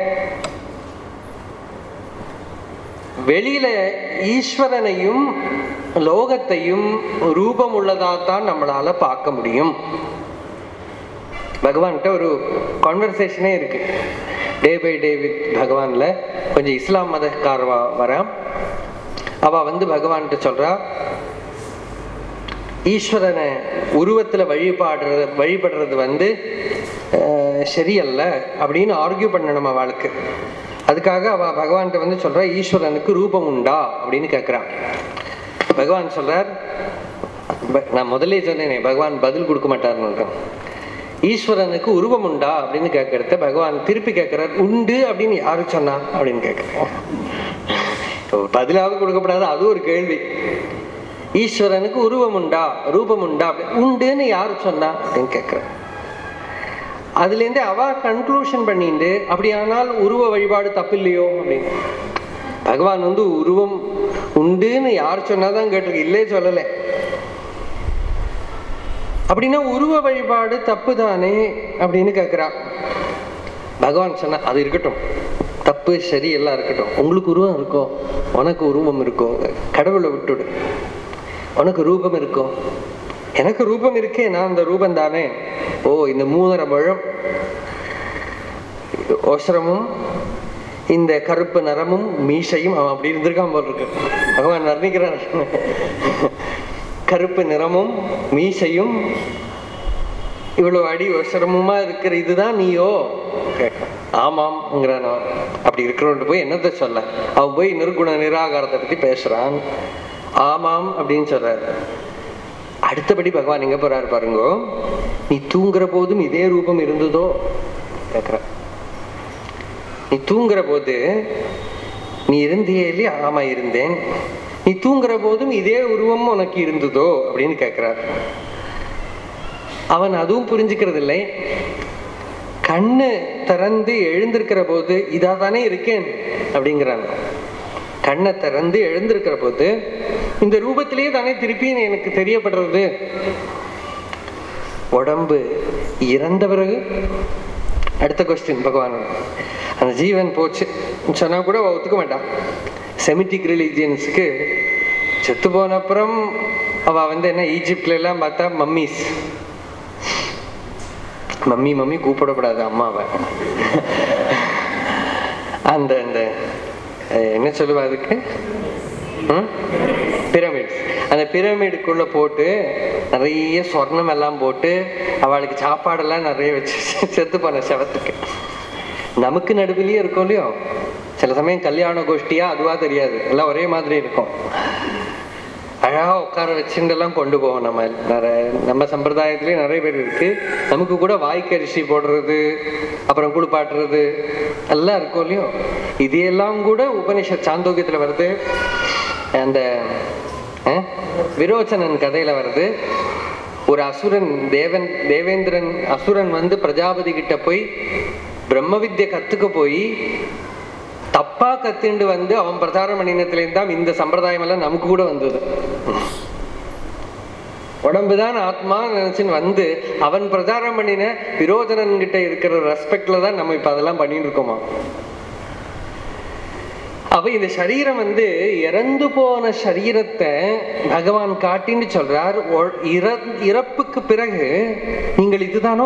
வெளியில ஈஸ்வரனையும் லோகத்தையும் ரூபம் உள்ளதா தான் நம்மளால பார்க்க முடியும் பகவான்கிட்ட ஒரு கான்வர்சேஷனே இருக்கு டே பை டே வித் பகவான்ல கொஞ்சம் இஸ்லாம் மதக்காரவா வரான் அவ வந்து பகவான்கிட்ட சொல்றா ஈஸ்வரனை உருவத்துல வழிபாடுறது வழிபடுறது வந்து அஹ், சரியல்ல அப்படின்னு ஆர்கியூ பண்ணணும் அவளுக்கு அதுக்காக அவ பகவான்கிட்ட வந்து சொல்றா ஈஸ்வரனுக்கு ரூபம் உண்டா அப்படின்னு கேட்குறான் பகவான் சொல்றார் ப- நான் முதல்லே சொன்னேனே பகவான் பதில் கொடுக்க மாட்டார்னு ஈஸ்வரனுக்கு உருவம் உண்டா அப்படின்னு கேட்கறத பகவான் திருப்பி கேட்கிறார் உண்டு அப்படின்னு யாரு சொன்னா அப்படின்னு கேட்கிறார் பதிலாவது கொடுக்கப்படாது அது ஒரு கேள்வி ஈஸ்வரனுக்கு உருவம் உண்டா ரூபம் உண்டா அப்படி உண்டுன்னு யாரு சொன்னா அப்படின்னு கேட்கிறார் அதுல இருந்து அவ கன்க்ளூஷன் பண்ணிட்டு அப்படியானால் உருவ வழிபாடு தப்பில்லையோ அப்படின்னு பகவான் வந்து உருவம் உண்டுன்னு யார் சொன்னாதான் கேட்டிருக்கு இல்லே சொல்லலை அப்படின்னா உருவ வழிபாடு தப்பு தானே அப்படின்னு கேட்கிறா பகவான் சொன்னா அது இருக்கட்டும் தப்பு சரி எல்லாம் இருக்கட்டும் உங்களுக்கு உருவம் இருக்கும் உனக்கு உருவம் இருக்கும் கடவுளை விட்டுடு உனக்கு ரூபம் இருக்கும் எனக்கு ரூபம் இருக்கே நான் அந்த ரூபம் தானே ஓ இந்த மூணரை முழம் ஓசரமும் இந்த கருப்பு நிறமும் மீசையும் அவன் அப்படி இருந்திருக்கான் போல் இருக்கு பகவான் வர்ணிக்கிறான் கருப்பு நிறமும் மீசையும் இவ்வளவு அடி சிரமமா இருக்கிற இதுதான் நீயோ கேட்கிறான். ஆமாம்ங்கிறான் அவன். அப்படி இருக்கிறவன்ட்டு போய் என்னத்த சொல்ல அவன் போய் நிர்குண நிராகாரத்தை பத்தி பேசுறான் ஆமாம் அப்படின்னு சொல்றாரு அடுத்தபடி பகவான் எங்க போறாரு பாருங்க நீ தூங்குற போதும் இதே ரூபம் இருந்ததோ கேக்குற நீ தூங்குற போது நீ இருந்தியே இல்லையா ஆமா இருந்தேன் நீ தூங்குற போதும் இதே உருவம் உனக்கு இருந்ததோ அப்படின்னு கேட்கிறார் அவன் அதுவும் புரிஞ்சுக்கிறது இல்லை கண்ணு திறந்து எழுந்திருக்கிற போது இதா தானே இருக்கேன் அப்படிங்கிறான் கண்ணை திறந்து எழுந்திருக்கிற போது இந்த ரூபத்திலேயே தானே திருப்பி எனக்கு தெரியப்படுறது உடம்பு இறந்த பிறகு அடுத்த கொஸ்டின் பகவான் அந்த ஜீவன் போச்சு சொன்னா கூட அவ ஒத்துக்க மாட்டான் செமிட்டிக் ரிலீஜியன்ஸுக்கு செத்து போன அப்புறம் அவ வந்து என்ன ஈஜிப்ட்ல எல்லாம் பார்த்தா மம்மிஸ் மம்மி மம்மி கூப்பிடக்கூடாது அம்மாவை அந்த அந்த அஹ், என்ன சொல்லுவா அதுக்கு பிரமிட்ஸ் அந்த பிரமிடுக்குள்ள போட்டு நிறைய சொர்ணம் எல்லாம் போட்டு அவளுக்கு சாப்பாடெல்லாம் நிறைய வச்சு செத்து போன செவத்துக்கு நமக்கு நடுவிலேயே இருக்கும் இல்லையோ சில சமயம் கல்யாண கோஷ்டியா அதுவா தெரியாது எல்லாம் ஒரே மாதிரி இருக்கும் அழகா உட்கார வச்சுட்டெல்லாம் கொண்டு போவோம் நம்ம நிறைய நம்ம சம்பிரதாயத்திலேயே நிறைய பேர் இருக்கு நமக்கு கூட வாய்க்கரிசி போடுறது அப்புறம் குளிப்பாட்டுறது எல்லாம் இருக்கும் இல்லையோ இதையெல்லாம் கூட உபனிஷத் சாந்தோக்கியத்துல வருது அந்த அஹ், விரோச்சனன் கதையில வருது ஒரு அசுரன் தேவன் தேவேந்திரன் அசுரன் வந்து பிரஜாபதி கிட்ட போய் பிரம்ம வித்யை கத்துக்க போய் தப்பா கத்துண்டு வந்து அவன் பிரச்சாரம் பண்ணினத்துலேருந்து தான் இந்த சம்பிரதாயம் எல்லாம் நமக்கு கூட வந்தது உடம்புதான் ஆத்மா நினைச்சுன்னு வந்து அவன் பிரச்சாரம் பண்ணின விரோதனன் கிட்ட இருக்கிற ரெஸ்பெக்ட்ல தான் நம்ம இப்ப அதெல்லாம் பண்ணிட்டு இருக்கோமா அப்ப இந்த சரீரம் வந்து இறந்து போன சரீரத்தை பகவான் காட்டின்னு சொல்றார் ஒ- இற- இறப்புக்கு பிறகு நீங்கள் இதுதானோ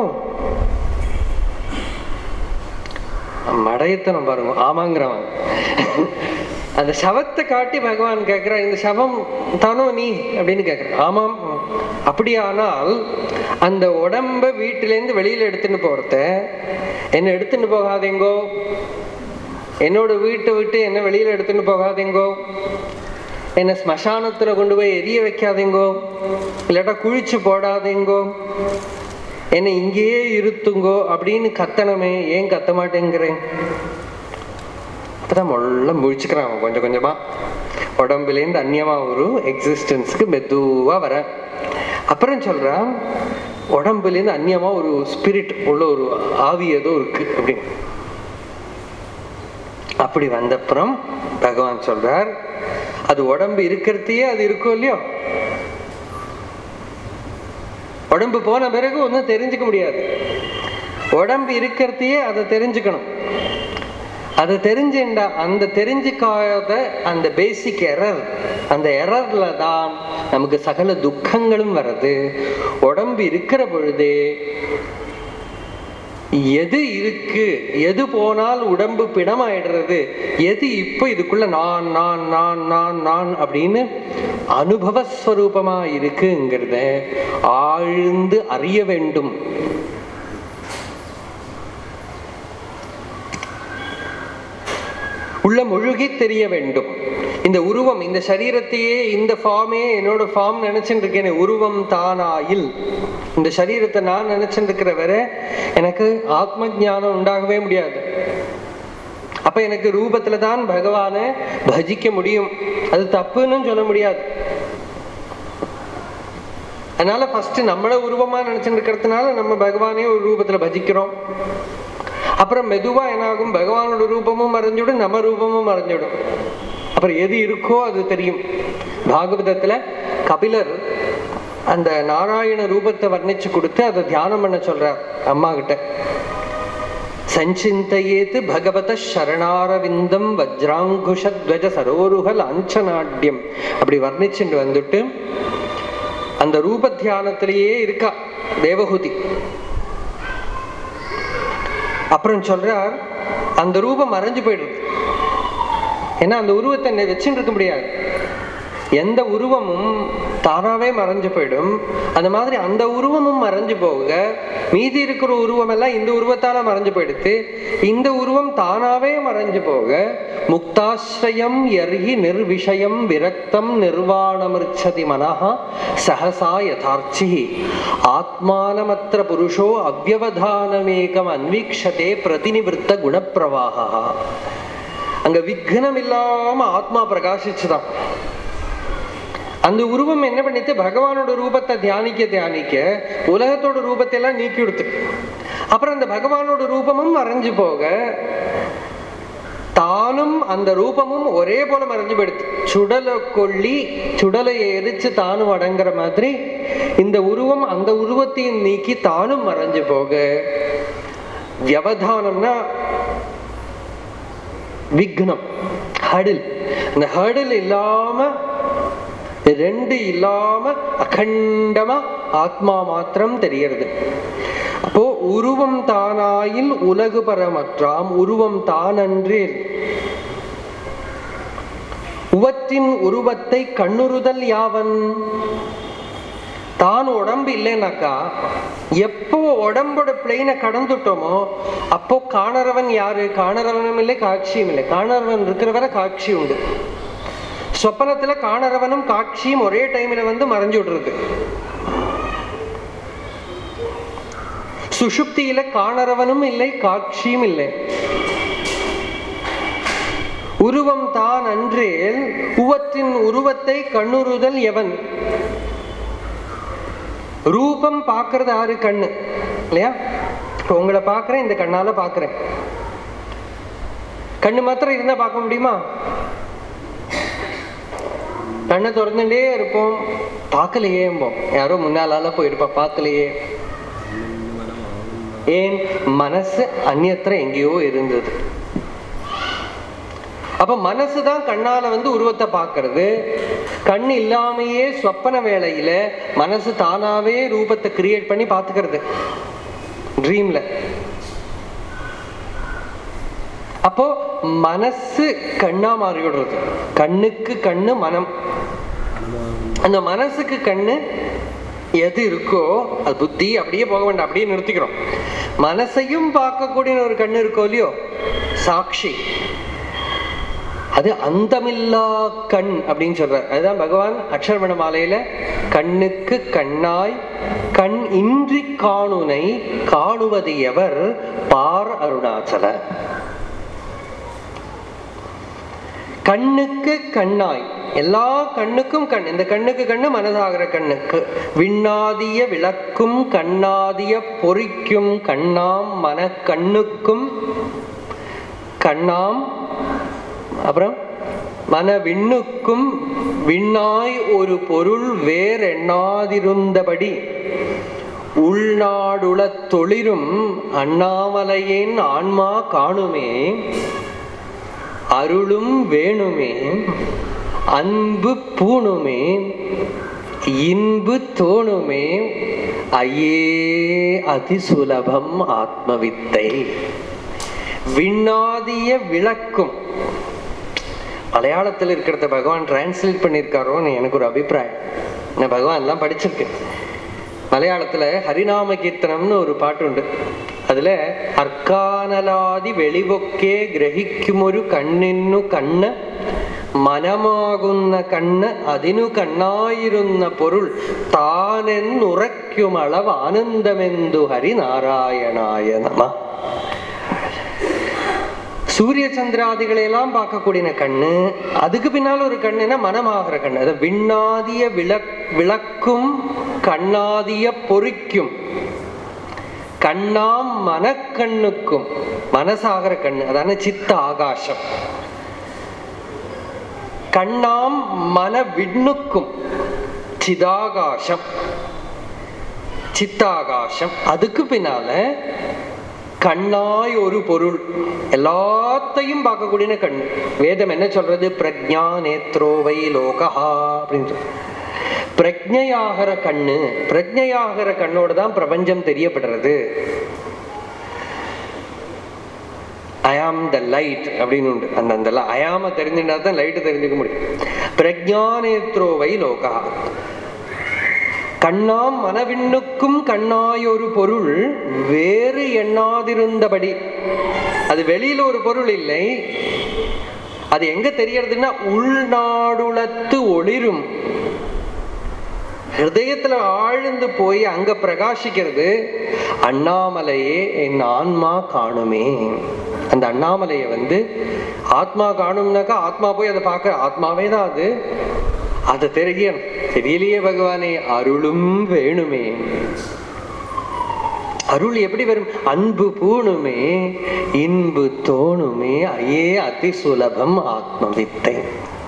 மடையத்தனம் பாருங்க ஆமாங்கிறவன் அந்த சவத்தை காட்டி பகவான் கேட்கிறான் இந்த சவம் தானோ நீ அப்படின்னு கேட்கிறான் ஆமாம் அப்படியானால் அந்த உடம்ப வீட்டிலேருந்து வெளியில எடுத்துன்னு போறத என்ன எடுத்துன்னு போகாதீங்கோ என்னோட வீட்டை விட்டு என்ன வெளியில எடுத்துன்னு போகாதீங்கோ என்ன ஸ்மசானத்துல கொண்டு போய் எரிய வைக்காதீங்கோ இல்லாட்டா குழிச்சு போடாதீங்கோ என்னை இங்கேயே இருத்துங்கோ அப்படின்னு கத்தனமே ஏன் கத்த மாட்டேங்கிறேன் அப்பதான் மொள்ள முழிச்சுக்கிறான் அவன் கொஞ்சம் கொஞ்சமா உடம்புலேருந்து அந்நியமா ஒரு எக்ஸிஸ்டன்ஸுக்கு மெதுவா வர அப்புறம் சொல்றான் உடம்புலேருந்து அந்நியமா ஒரு ஸ்பிரிட் உள்ள ஒரு ஆவி ஏதோ இருக்கு அப்படின்னு அப்படி வந்தப்புறம் பகவான் சொல்றார் அது உடம்பு இருக்கிறதையே அது இருக்கும் இல்லையோ உடம்பு போன பிறகு ஒன்றும் தெரிஞ்சுக்க முடியாது உடம்பு இருக்கிறதையே அதை தெரிஞ்சுக்கணும் அதை தெரிஞ்சுண்டா அந்த தெரிஞ்சுக்காத அந்த பேசிக் எரர் அந்த எரர்ல தான் நமக்கு சகல துக்கங்களும் வருது உடம்பு இருக்கிற பொழுதே எது இருக்கு எது போனால் உடம்பு பிணமாயிடுறது எது இப்போ இதுக்குள்ள நான் நான் நான் நான் நான் அப்படின்னு அனுபவஸ்வரூபமா இருக்குங்கிறத ஆழ்ந்து அறிய வேண்டும் உள்ள முழுகி தெரிய வேண்டும் இந்த உருவம் இந்த சரீரத்தையே இந்த ஃபார்மே என்னோட ஃபார்ம் நினைச்சுட்டு இருக்கேன் உருவம் தானாயில் இந்த சரீரத்தை நான் நினைச்சுட்டு இருக்கிற வரை எனக்கு ஆத்ம ஞானம் உண்டாகவே முடியாது அப்ப எனக்கு ரூபத்துல தான் பகவானை பஜிக்க முடியும் அது தப்புன்னு சொல்ல முடியாது அதனால ஃபர்ஸ்ட் நம்மள உருவமா நினைச்சுட்டு இருக்கிறதுனால நம்ம பகவானே ஒரு ரூபத்துல பஜிக்கிறோம் அப்புறம் மெதுவா என்னாகும் பகவானோட ரூபமும் மறைஞ்சிடும் நம்ம ரூபமும் மறைஞ்சிடும் அப்புறம் எது இருக்கோ அது தெரியும் பாகவதத்துல கபிலர் அந்த நாராயண ரூபத்தை வர்ணிச்சு கொடுத்து அதை தியானம் பண்ண சொல்றார் அம்மா கிட்ட சஞ்சிந்தையேத்து பகவத சரணாரவிந்தம் வஜ்ராங்குஷத்வஜ சரோருக லாஞ்சநாட்யம் அப்படி வர்ணிச்சுட்டு வந்துட்டு அந்த ரூப தியானத்திலேயே இருக்கா தேவஹூதி அப்புறம் சொல்றார் அந்த ரூபம் மறைஞ்சு போயிடுது ஏன்னா அந்த உருவத்தை நெ- வச்சுட்டு இருக்க முடியாது எந்த உருவமும் தானாவே மறைஞ்சு போயிடும் அந்த மாதிரி அந்த உருவமும் மறைஞ்சு போக மீதி இருக்கிற உருவம் எல்லாம் இந்த உருவத்தால மறைஞ்சு போயிடுத்து இந்த உருவம் தானாவே மறைஞ்சு போக முக்தாஸ்ரயம் எர்ஹி நிர்விஷயம் விரக்தம் நிர்வாணமிருச்சதி மனஹா சகசா யதார்ச்சி ஆத்மானமத்திர புருஷோ அவ்வவதானமேகம் அன்வீக்ஷதே பிரதிநிவர்த்த குணப்பிரவாகா அங்க விக்னம் இல்லாம ஆத்மா பிரகாசிச்சுதான் அந்த உருவம் என்ன பண்ணிட்டு பகவானோட ரூபத்தை தியானிக்க தியானிக்க உலகத்தோட ரூபத்தை எல்லாம் நீக்கி கொடுத்து அப்புறம் அந்த பகவானோட ரூபமும் மறைஞ்சு போக தானும் அந்த ரூபமும் ஒரே போல மறைஞ்சு போயிடுது சுடலை கொள்ளி சுடலை எரிச்சு தானும் அடங்குற மாதிரி இந்த உருவம் அந்த உருவத்தையும் நீக்கி தானும் மறைஞ்சு போக வியவதானம்னா விக்னம் ஹடில் அந்த ஹடில் இல்லாம ரெண்டு இல்லாம அகண்டமா ஆத்மா மாத்திரம் தெரியறது அப்போ உருவம் தானாயில் உலகு பரமற்றாம் உருவம் தானன்றேல் உவற்றின் உருவத்தை கண்ணுறுதல் யாவன் தான் உடம்பு இல்லைனாக்கா எப்போ உடம்போட பிளெயினை கடந்துட்டோமோ அப்போ காணறவன் யாரு காணறவனும் இல்லை காட்சியும் இல்லை காணறவன் இருக்கிற வரை காட்சி உண்டு சொப்பனத்துல காணறவனும் காட்சியும் ஒரே டைம்ல வந்து மறைஞ்சு விடுறது சுஷுப்தியில காணறவனும் இல்லை காட்சியும் இல்லை உருவம் தான் அன்றேல் உவற்றின் உருவத்தை கண்ணுறுதல் எவன் ரூபம் பார்க்கறது ஆறு கண்ணு இல்லையா இப்போ உங்களை பார்க்கறேன் இந்த கண்ணால பார்க்கறேன் கண்ணு மாத்திரம் இருந்தா பார்க்க முடியுமா கண்ணை திறந்துட்டே இருப்போம் பார்க்கலையேம்போம் யாரோ முன்னாலால போயிருப்பா பார்க்கலையே ஏன் மனசு அந்நியத்திர எங்கேயோ இருந்தது அப்ப மனசு தான் கண்ணால வந்து உருவத்தை பார்க்கறது கண் இல்லாமையே சொப்பன வேளையில மனசு தானாவே ரூபத்தை கிரியேட் பண்ணி பார்த்துக்கிறது ட்ரீம்ல அப்போ மனசு கண்ணா மாறி விடுறது கண்ணுக்கு கண்ணு மனம் அந்த மனசுக்கு கண்ணு எது இருக்கோ அது புத்தி அப்படியே போக வேண்டாம் அப்படியே நிறுத்திக்கிறோம் மனசையும் பார்க்கக்கூடிய ஒரு கண்ணு இருக்கோ இல்லையோ சாட்சி அது அந்தமில்லா கண் அப்படின்னு சொல்றார் அதுதான் பகவான் அக்ஷரமண மாலையில கண்ணுக்கு கண்ணாய் கண் இன்றி காணுனை காணுவது எவர் பார் அருணாச்சல கண்ணுக்கு கண்ணாய் எல்லா கண்ணுக்கும் கண் இந்த கண்ணுக்கு கண்ணு மனதாகிற கண்ணுக்கு விண்ணாதிய விளக்கும் கண்ணாதிய பொறிக்கும் கண்ணாம் மன கண்ணுக்கும் கண்ணாம் அப்புறம் மன விண்ணுக்கும் விண்ணாய் ஒரு பொருள் வேறெண்ணாதிருந்தபடி உள்நாடுள தொளிரும் அண்ணாமலையின் ஆன்மா காணுமே அருளும் வேணுமே அன்பு பூணுமே இன்பு தோணுமே ஐயே அதிசுலபம் ஆத்மவித்தை விண்ணாதிய விளக்கும் மலையாளத்தில் இருக்கிறத பகவான் டிரான்ஸ்லேட் பண்ணியிருக்காரோன்னு எனக்கு ஒரு அபிப்பிராயம் நான் பகவான் எல்லாம் படிச்சிருக்கேன் மலையாளத்துல ஹரிநாம கீர்த்தனம்னு ஒரு பாட்டு உண்டு அதுல അർക്കാനലാതി വെളിവൊക്കെ ഗ്രഹിക്കുമൊരു കണ്ണിനു കണ്ണ് മനമാകുന്ന കണ്ണ് അതിനു കണ്ണായിരുന്ന പൊരുൾ താനെന്നുറയ്ക്കുമളവ് ആനന്ദമെന്തു ഹരിനാരായണായ നമ சூரிய சந்திராதிகளை எல்லாம் பார்க்கக்கூடிய கண்ணு அதுக்கு பின்னால் ஒரு கண்ணுனா மனமாகிற கண்ணு அது விண்ணாதிய விளக் விளக்கும் கண்ணாதிய பொறிக்கும் கண்ணாம் மனக்கண்ணுக்கும் மனசாகிற கண்ணு அதான சித்த ஆகாசம் கண்ணாம் மன விண்ணுக்கும் சிதாகாசம் சித்தாகாசம் அதுக்கு பின்னால கண்ணாய் ஒரு பொருள் எல்லாத்தையும் பார்க்கக்கூடிய கண்ணு வேதம் என்ன சொல்றது பிரஜா நேத்ரோவை லோகா அப்படின்னு சொல்லு. பிரஜையாகிற கண்ணு பிரஜையாகிற கண்ணோட தான் பிரபஞ்சம் தெரியப்படுறது ஐ ஆம் த லைட் அப்படின்னு உண்டு அந்த அந்த அயாம தெரிஞ்சுட்டா தான் லைட்டு தெரிஞ்சுக்க முடியும் பிரஜானேத்ரோவை லோகா கண்ணாம் மனவிண்ணுக்கும் கண்ணாயொரு பொருள் வேறு எண்ணாதிருந்தபடி அது வெளியில ஒரு பொருள் இல்லை அது எங்க தெரியறதுன்னா உள்நாடுளத்து ஒளிரும் ஹிருதயத்துல ஆழ்ந்து போய் அங்க பிரகாசிக்கிறது அண்ணாமலையே என் ஆன்மா காணுமே அந்த அண்ணாமலையை வந்து ஆத்மா காணும்னாக்கா ஆத்மா போய் அதை பார்க்க ஆத்மாவே தான் அது அது தெரியணும் தெரியலையே பகவானே அருளும் வேணுமே அருள் எப்படி வரும் அன்பு பூணுமே இன்பு தோணுமே ஐயே அதி சுலபம் ஆத்ம வித்தை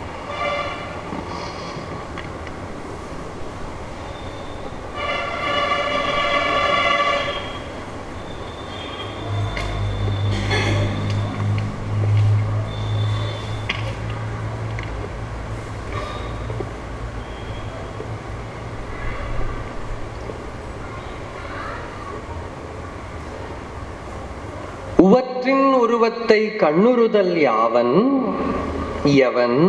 உவற்றின் உருவத்தை கண்ணுறுதல் யாவன் எவன்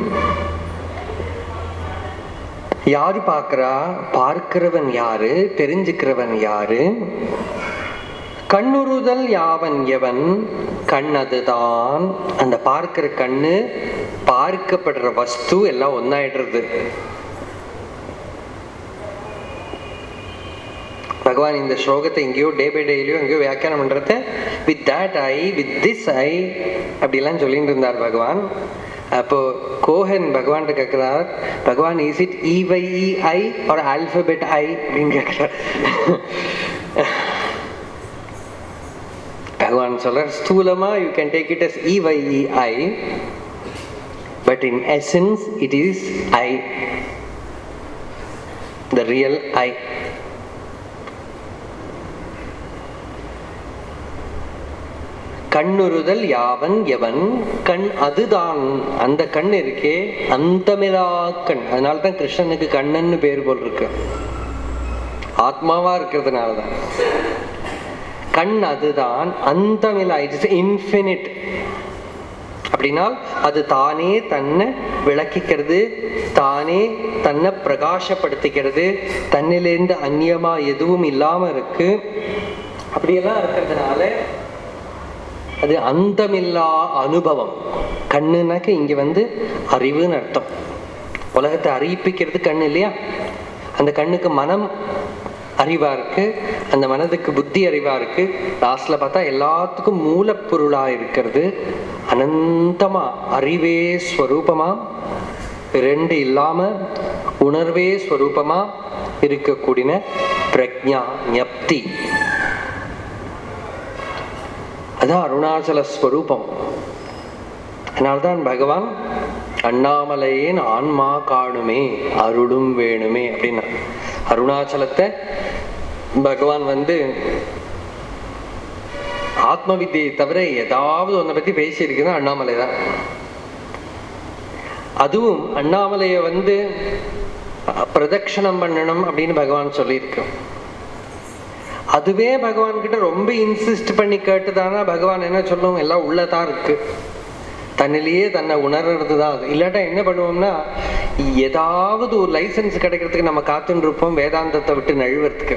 யாரு பார்க்கறா பார்க்கிறவன் யாரு தெரிஞ்சுக்கிறவன் யாரு கண்ணுறுதல் யாவன் எவன் கண் அதுதான் அந்த பார்க்கிற கண்ணு பார்க்கப்படுற வஸ்து எல்லாம் ஒன்னாயிடுறது பகவான் இந்த ஸ்லோகத்தை எங்கேயோ டே பை டேலையோ எங்கேயோ வியாக்கியானம் பண்றத with that I with this I அப்படிலாம் சொல்லிட்டு இருந்தார் பகவான் அப்போ கோஹன் பகவான் கேட்கிறார் பகவான் இஸ் இட் இவைஇஐ ஒரு ஆல்பபெட் ஐ அப்படின்னு கேட்கிறார் பகவான் சொல்றார் ஸ்தூலமா you can take it as இவைஇஐ but in essence it is I the real I கண்ணுறுதல் யாவன் எவன் கண் அதுதான் அந்த கண் இருக்கே அந்தமிலா கண் அதனால தான் கிருஷ்ணனுக்கு கண்ணன்னு பேர் போல் இருக்கு ஆத்மாவா இருக்கிறதுனால தான் கண் அதுதான் அந்தமிலா இட்ஸ் இன்ஃபினிட் அப்படின்னால் அது தானே தன்னை விளக்கிக்கிறது தானே தன்னை பிரகாசப்படுத்திக்கிறது தன்னிலேருந்து அந்நியமா எதுவும் இல்லாம இருக்கு அப்படியெல்லாம் இருக்கிறதுனால அது அந்தமில்லா அனுபவம் கண்ணுனாக்க இங்க வந்து அறிவுன்னு அர்த்தம் உலகத்தை அறிவிப்பிக்கிறது கண்ணு இல்லையா அந்த கண்ணுக்கு மனம் அறிவா இருக்கு அந்த மனதுக்கு புத்தி அறிவா இருக்கு லாஸ்ட்ல பார்த்தா எல்லாத்துக்கும் மூலப்பொருளா இருக்கிறது அனந்தமா அறிவே ஸ்வரூபமா ரெண்டு இல்லாம உணர்வே ஸ்வரூபமா இருக்கக்கூடிய பிரக்ஞா ஞப்தி அதான் அருணாச்சல ஸ்வரூபம் அதனால்தான் பகவான் அண்ணாமலையேன் ஆன்மா காணுமே அருளும் வேணுமே அப்படின்னா அருணாச்சலத்தை பகவான் வந்து ஆத்ம வித்தியை தவிர ஏதாவது ஒன்றை பத்தி பேசியிருக்குன்னா அண்ணாமலை தான் அதுவும் அண்ணாமலைய வந்து பிரதட்சணம் பண்ணணும் அப்படின்னு பகவான் சொல்லியிருக்கு அதுவே பகவான் கிட்ட ரொம்ப இன்சிஸ்ட் பண்ணி கேட்டுதானா பகவான் என்ன சொல்லும் எல்லாம் உள்ளதான் இருக்கு தன்னிலேயே தன்னை உணர்றது தான் அது இல்லாட்டா என்ன பண்ணுவோம்னா ஏதாவது ஒரு லைசன்ஸ் கிடைக்கிறதுக்கு நம்ம காத்துன்னு இருப்போம் வேதாந்தத்தை விட்டு நழுவறதுக்கு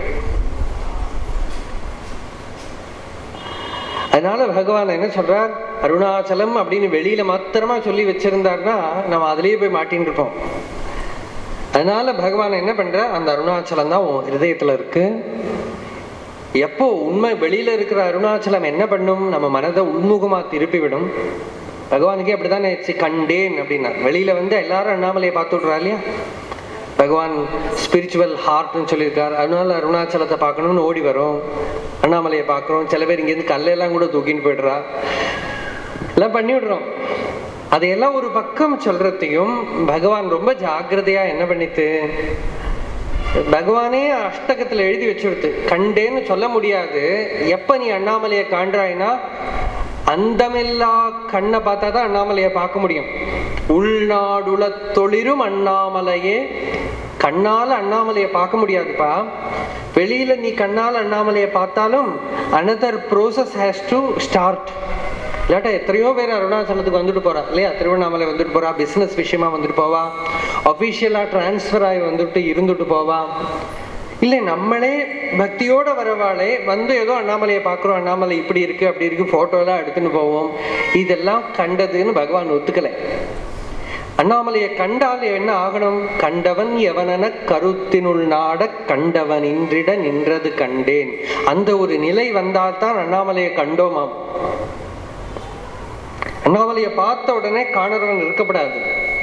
அதனால பகவான் என்ன சொல்றார் அருணாச்சலம் அப்படின்னு வெளியில மாத்திரமா சொல்லி வச்சிருந்தாருன்னா நம்ம அதுலயே போய் மாட்டின்னு இருப்போம் அதனால பகவான் என்ன பண்ற அந்த அருணாச்சலம் தான் உன் ஹிருதயத்துல இருக்கு எப்போ உண்மை வெளியில இருக்கிற அருணாச்சலம் என்ன பண்ணும் நம்ம மனதை உள்முகமா திருப்பி விடும் பகவானுக்கே அப்படித்தானே கண்டேன் அப்படின்னா வெளியில வந்து எல்லாரும் அண்ணாமலையை பார்த்து விட்றா இல்லையா பகவான் ஸ்பிரிச்சுவல் ஹார்ட்னு சொல்லியிருக்காரு அதனால அருணாச்சலத்தை பார்க்கணும்னு ஓடி வரும் அண்ணாமலையை பார்க்குறோம் சில பேர் இங்கேருந்து கல்லெல்லாம் கூட தூக்கின்னு போயிடுறா எல்லாம் பண்ணி விடுறோம் அதையெல்லாம் ஒரு பக்கம் சொல்றதையும் பகவான் ரொம்ப ஜாக்கிரதையா என்ன பண்ணித்து பகவானே அஷ்டகத்துல எழுதி வச்சுடுத்து கண்டேன்னு சொல்ல முடியாது எப்ப நீ அண்ணாமலையை காண்றாய்னா அந்தமில்லா கண்ணை பார்த்தா தான் அண்ணாமலையை பார்க்க முடியும் உள்நாடுல தொளிரும் அண்ணாமலையே கண்ணால அண்ணாமலையை பார்க்க முடியாதுப்பா வெளியில நீ கண்ணால அண்ணாமலையை பார்த்தாலும் another process has to start இல்லாட்டா எத்தனையோ பேர் அருணாச்சலத்துக்கு வந்துட்டு போறா இல்லையா திருவண்ணாமலை வந்துட்டு போறா பிசினஸ் விஷயமா வந்துட்டு போவா அபிஷியலா டிரான்ஸ்ஃபர் ஆகி வந்துட்டு இருந்துட்டு போவா இல்லை நம்மளே பக்தியோட வரவாளே வந்து ஏதோ அண்ணாமலையை பார்க்குறோம் அண்ணாமலை இப்படி இருக்கு அப்படி இருக்கு போட்டோலாம் எடுத்துன்னு போவோம் இதெல்லாம் கண்டதுன்னு பகவான் ஒத்துக்கலை அண்ணாமலையை கண்டால் என்ன ஆகணும் கண்டவன் எவனென கருத்தினுள் நாட கண்டவன் இன்றிட நின்றது கண்டேன் அந்த ஒரு நிலை வந்தால்தான் அண்ணாமலையை கண்டோமாம் அண்ணாமலையை பார்த்த உடனே காணறவன் இருக்கப்படாது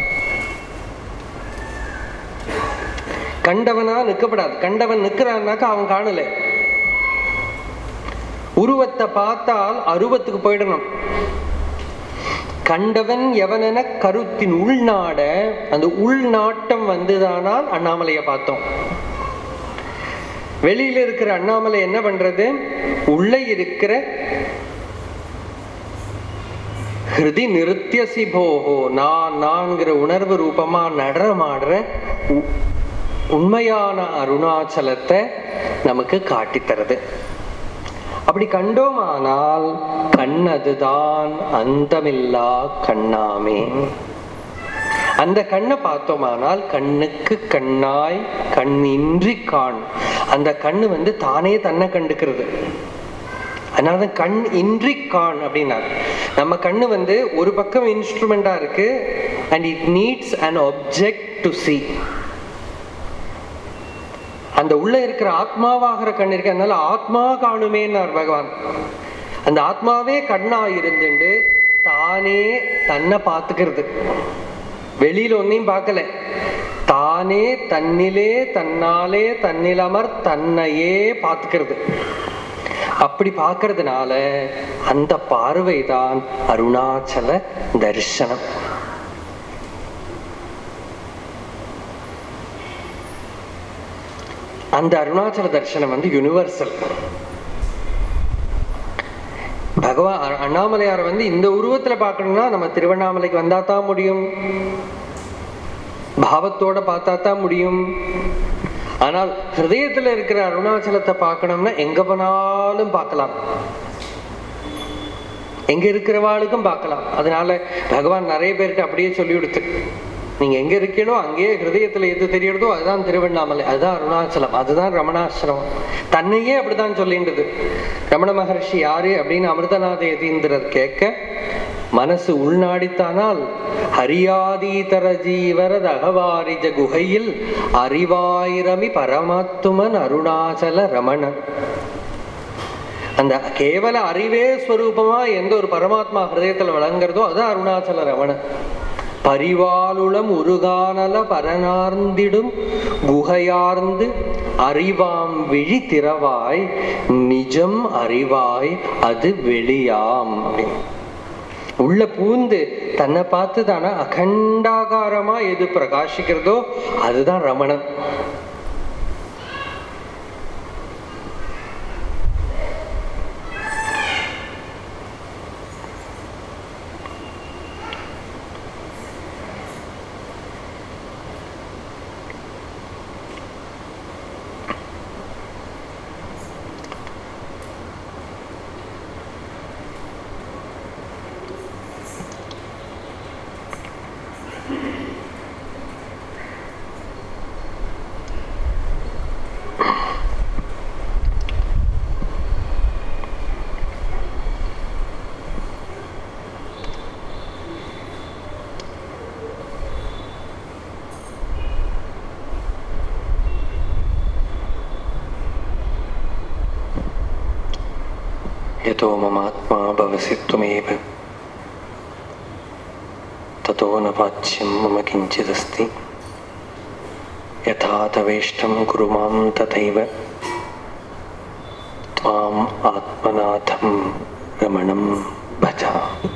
கண்டவனா நிற்கப்படாது கண்டவன் நிற்கிறான்னாக்கா அவன் காணல உருவத்தை பார்த்தால் அருவத்துக்கு போயிடணும் கண்டவன் எவனென கருத்தின் உள்நாட அந்த உள்நாட்டம் வந்துதானால் அண்ணாமலையை பார்த்தோம் வெளியில இருக்கிற அண்ணாமலை என்ன பண்றது உள்ள இருக்கிற ஹிருதி நிருத்தியசி போகோ நான் நான்கிற உணர்வு ரூபமா நடனமாடுற உ- உண்மையான அருணாச்சலத்தை நமக்கு காட்டித்தருது அப்படி கண்டோமானால் கண் அதுதான் அந்தமில்லா கண்ணாமே அந்த கண்ணை பார்த்தோமானால் கண்ணுக்கு கண்ணாய் கண்ணின்றி காண் அந்த கண்ணு வந்து தானே தன்னை கண்டுக்கிறது அதனால தான் கண் இன்றி கான் அப்படின்னாரு நம்ம கண்ணு வந்து ஒரு பக்கம் இன்ஸ்ட்ருமெண்டா இருக்கு and it needs an object to see அந்த உள்ள இருக்கிற ஆத்மாவாகிற கண் இருக்கு அதனால ஆத்மா காணுமேன்னார் பகவான் அந்த ஆத்மாவே கண்ணா இருந்துண்டு தானே தன்னை பார்த்துக்கிறது வெளியில ஒன்னையும் பார்க்கல தானே தன்னிலே தன்னாலே தன்னிலமர் தன்னையே பார்த்துக்கிறது அப்படி பார்க்கறதுனால அந்த பார்வை தான் அருணாச்சல தரிசனம் அந்த அருணாச்சல தரிசனம் வந்து யுனிவர்சல் பகவான் அ- அண்ணாமலையார் வந்து இந்த உருவத்துல பார்க்கணும்னா நம்ம திருவண்ணாமலைக்கு வந்தா தான் முடியும் பாவத்தோட பார்த்தா தான் முடியும் ஆனால் ஹிருதயத்துல இருக்கிற அருணாச்சலத்தை பார்க்கணும்னா எங்க போனாலும் பார்க்கலாம் எங்க இருக்கிறவாளுக்கும் பார்க்கலாம் அதனால பகவான் நிறைய பேருக்கு அப்படியே சொல்லி கொடுத்து நீங்க எங்க இருக்கீங்களோ அங்கேயே ஹிருதயத்துல எது தெரியறதோ அதுதான் திருவண்ணாமலை அதுதான் அருணாச்சலம் அதுதான் ரமணாசிரமம் தன்னையே அப்படிதான் சொல்லின்றது ரமண மகர்ஷி யாரு அப்படின்னு அமிர்தநாத யதீந்திரர் கேட்க மனசு உள்நாடித்தானால் ஹரியாதீதர ஜீவரத அகவாரிஜ குகையில் அறிவாயிரமி பரமாத்துமன் அருணாச்சல ரமணன் அந்த கேவல அறிவே ஸ்வரூபமா எந்த ஒரு பரமாத்மா ஹிருதயத்துல விளங்குறதோ அதுதான் அருணாச்சல ரமணன் பரிவாலுளம் உருகானல பரனார்ந்திடும் குகையார்ந்து அறிவாம் விழி திறவாய் நிஜம் அறிவாய் அது வெளியாம் அப்படின்னு உள்ள பூந்து தன்னை பார்த்து தானே அகண்டாகாரமா எது பிரகாசிக்கிறதோ அதுதான் ரமணன் यतो ममात्मा भवसि त्वमेव ततो न वाच्यं मम किञ्चिदस्ति यथा तवेष्टं कुरु मां तथैव त्वाम् आत्मनाथं रमणं भज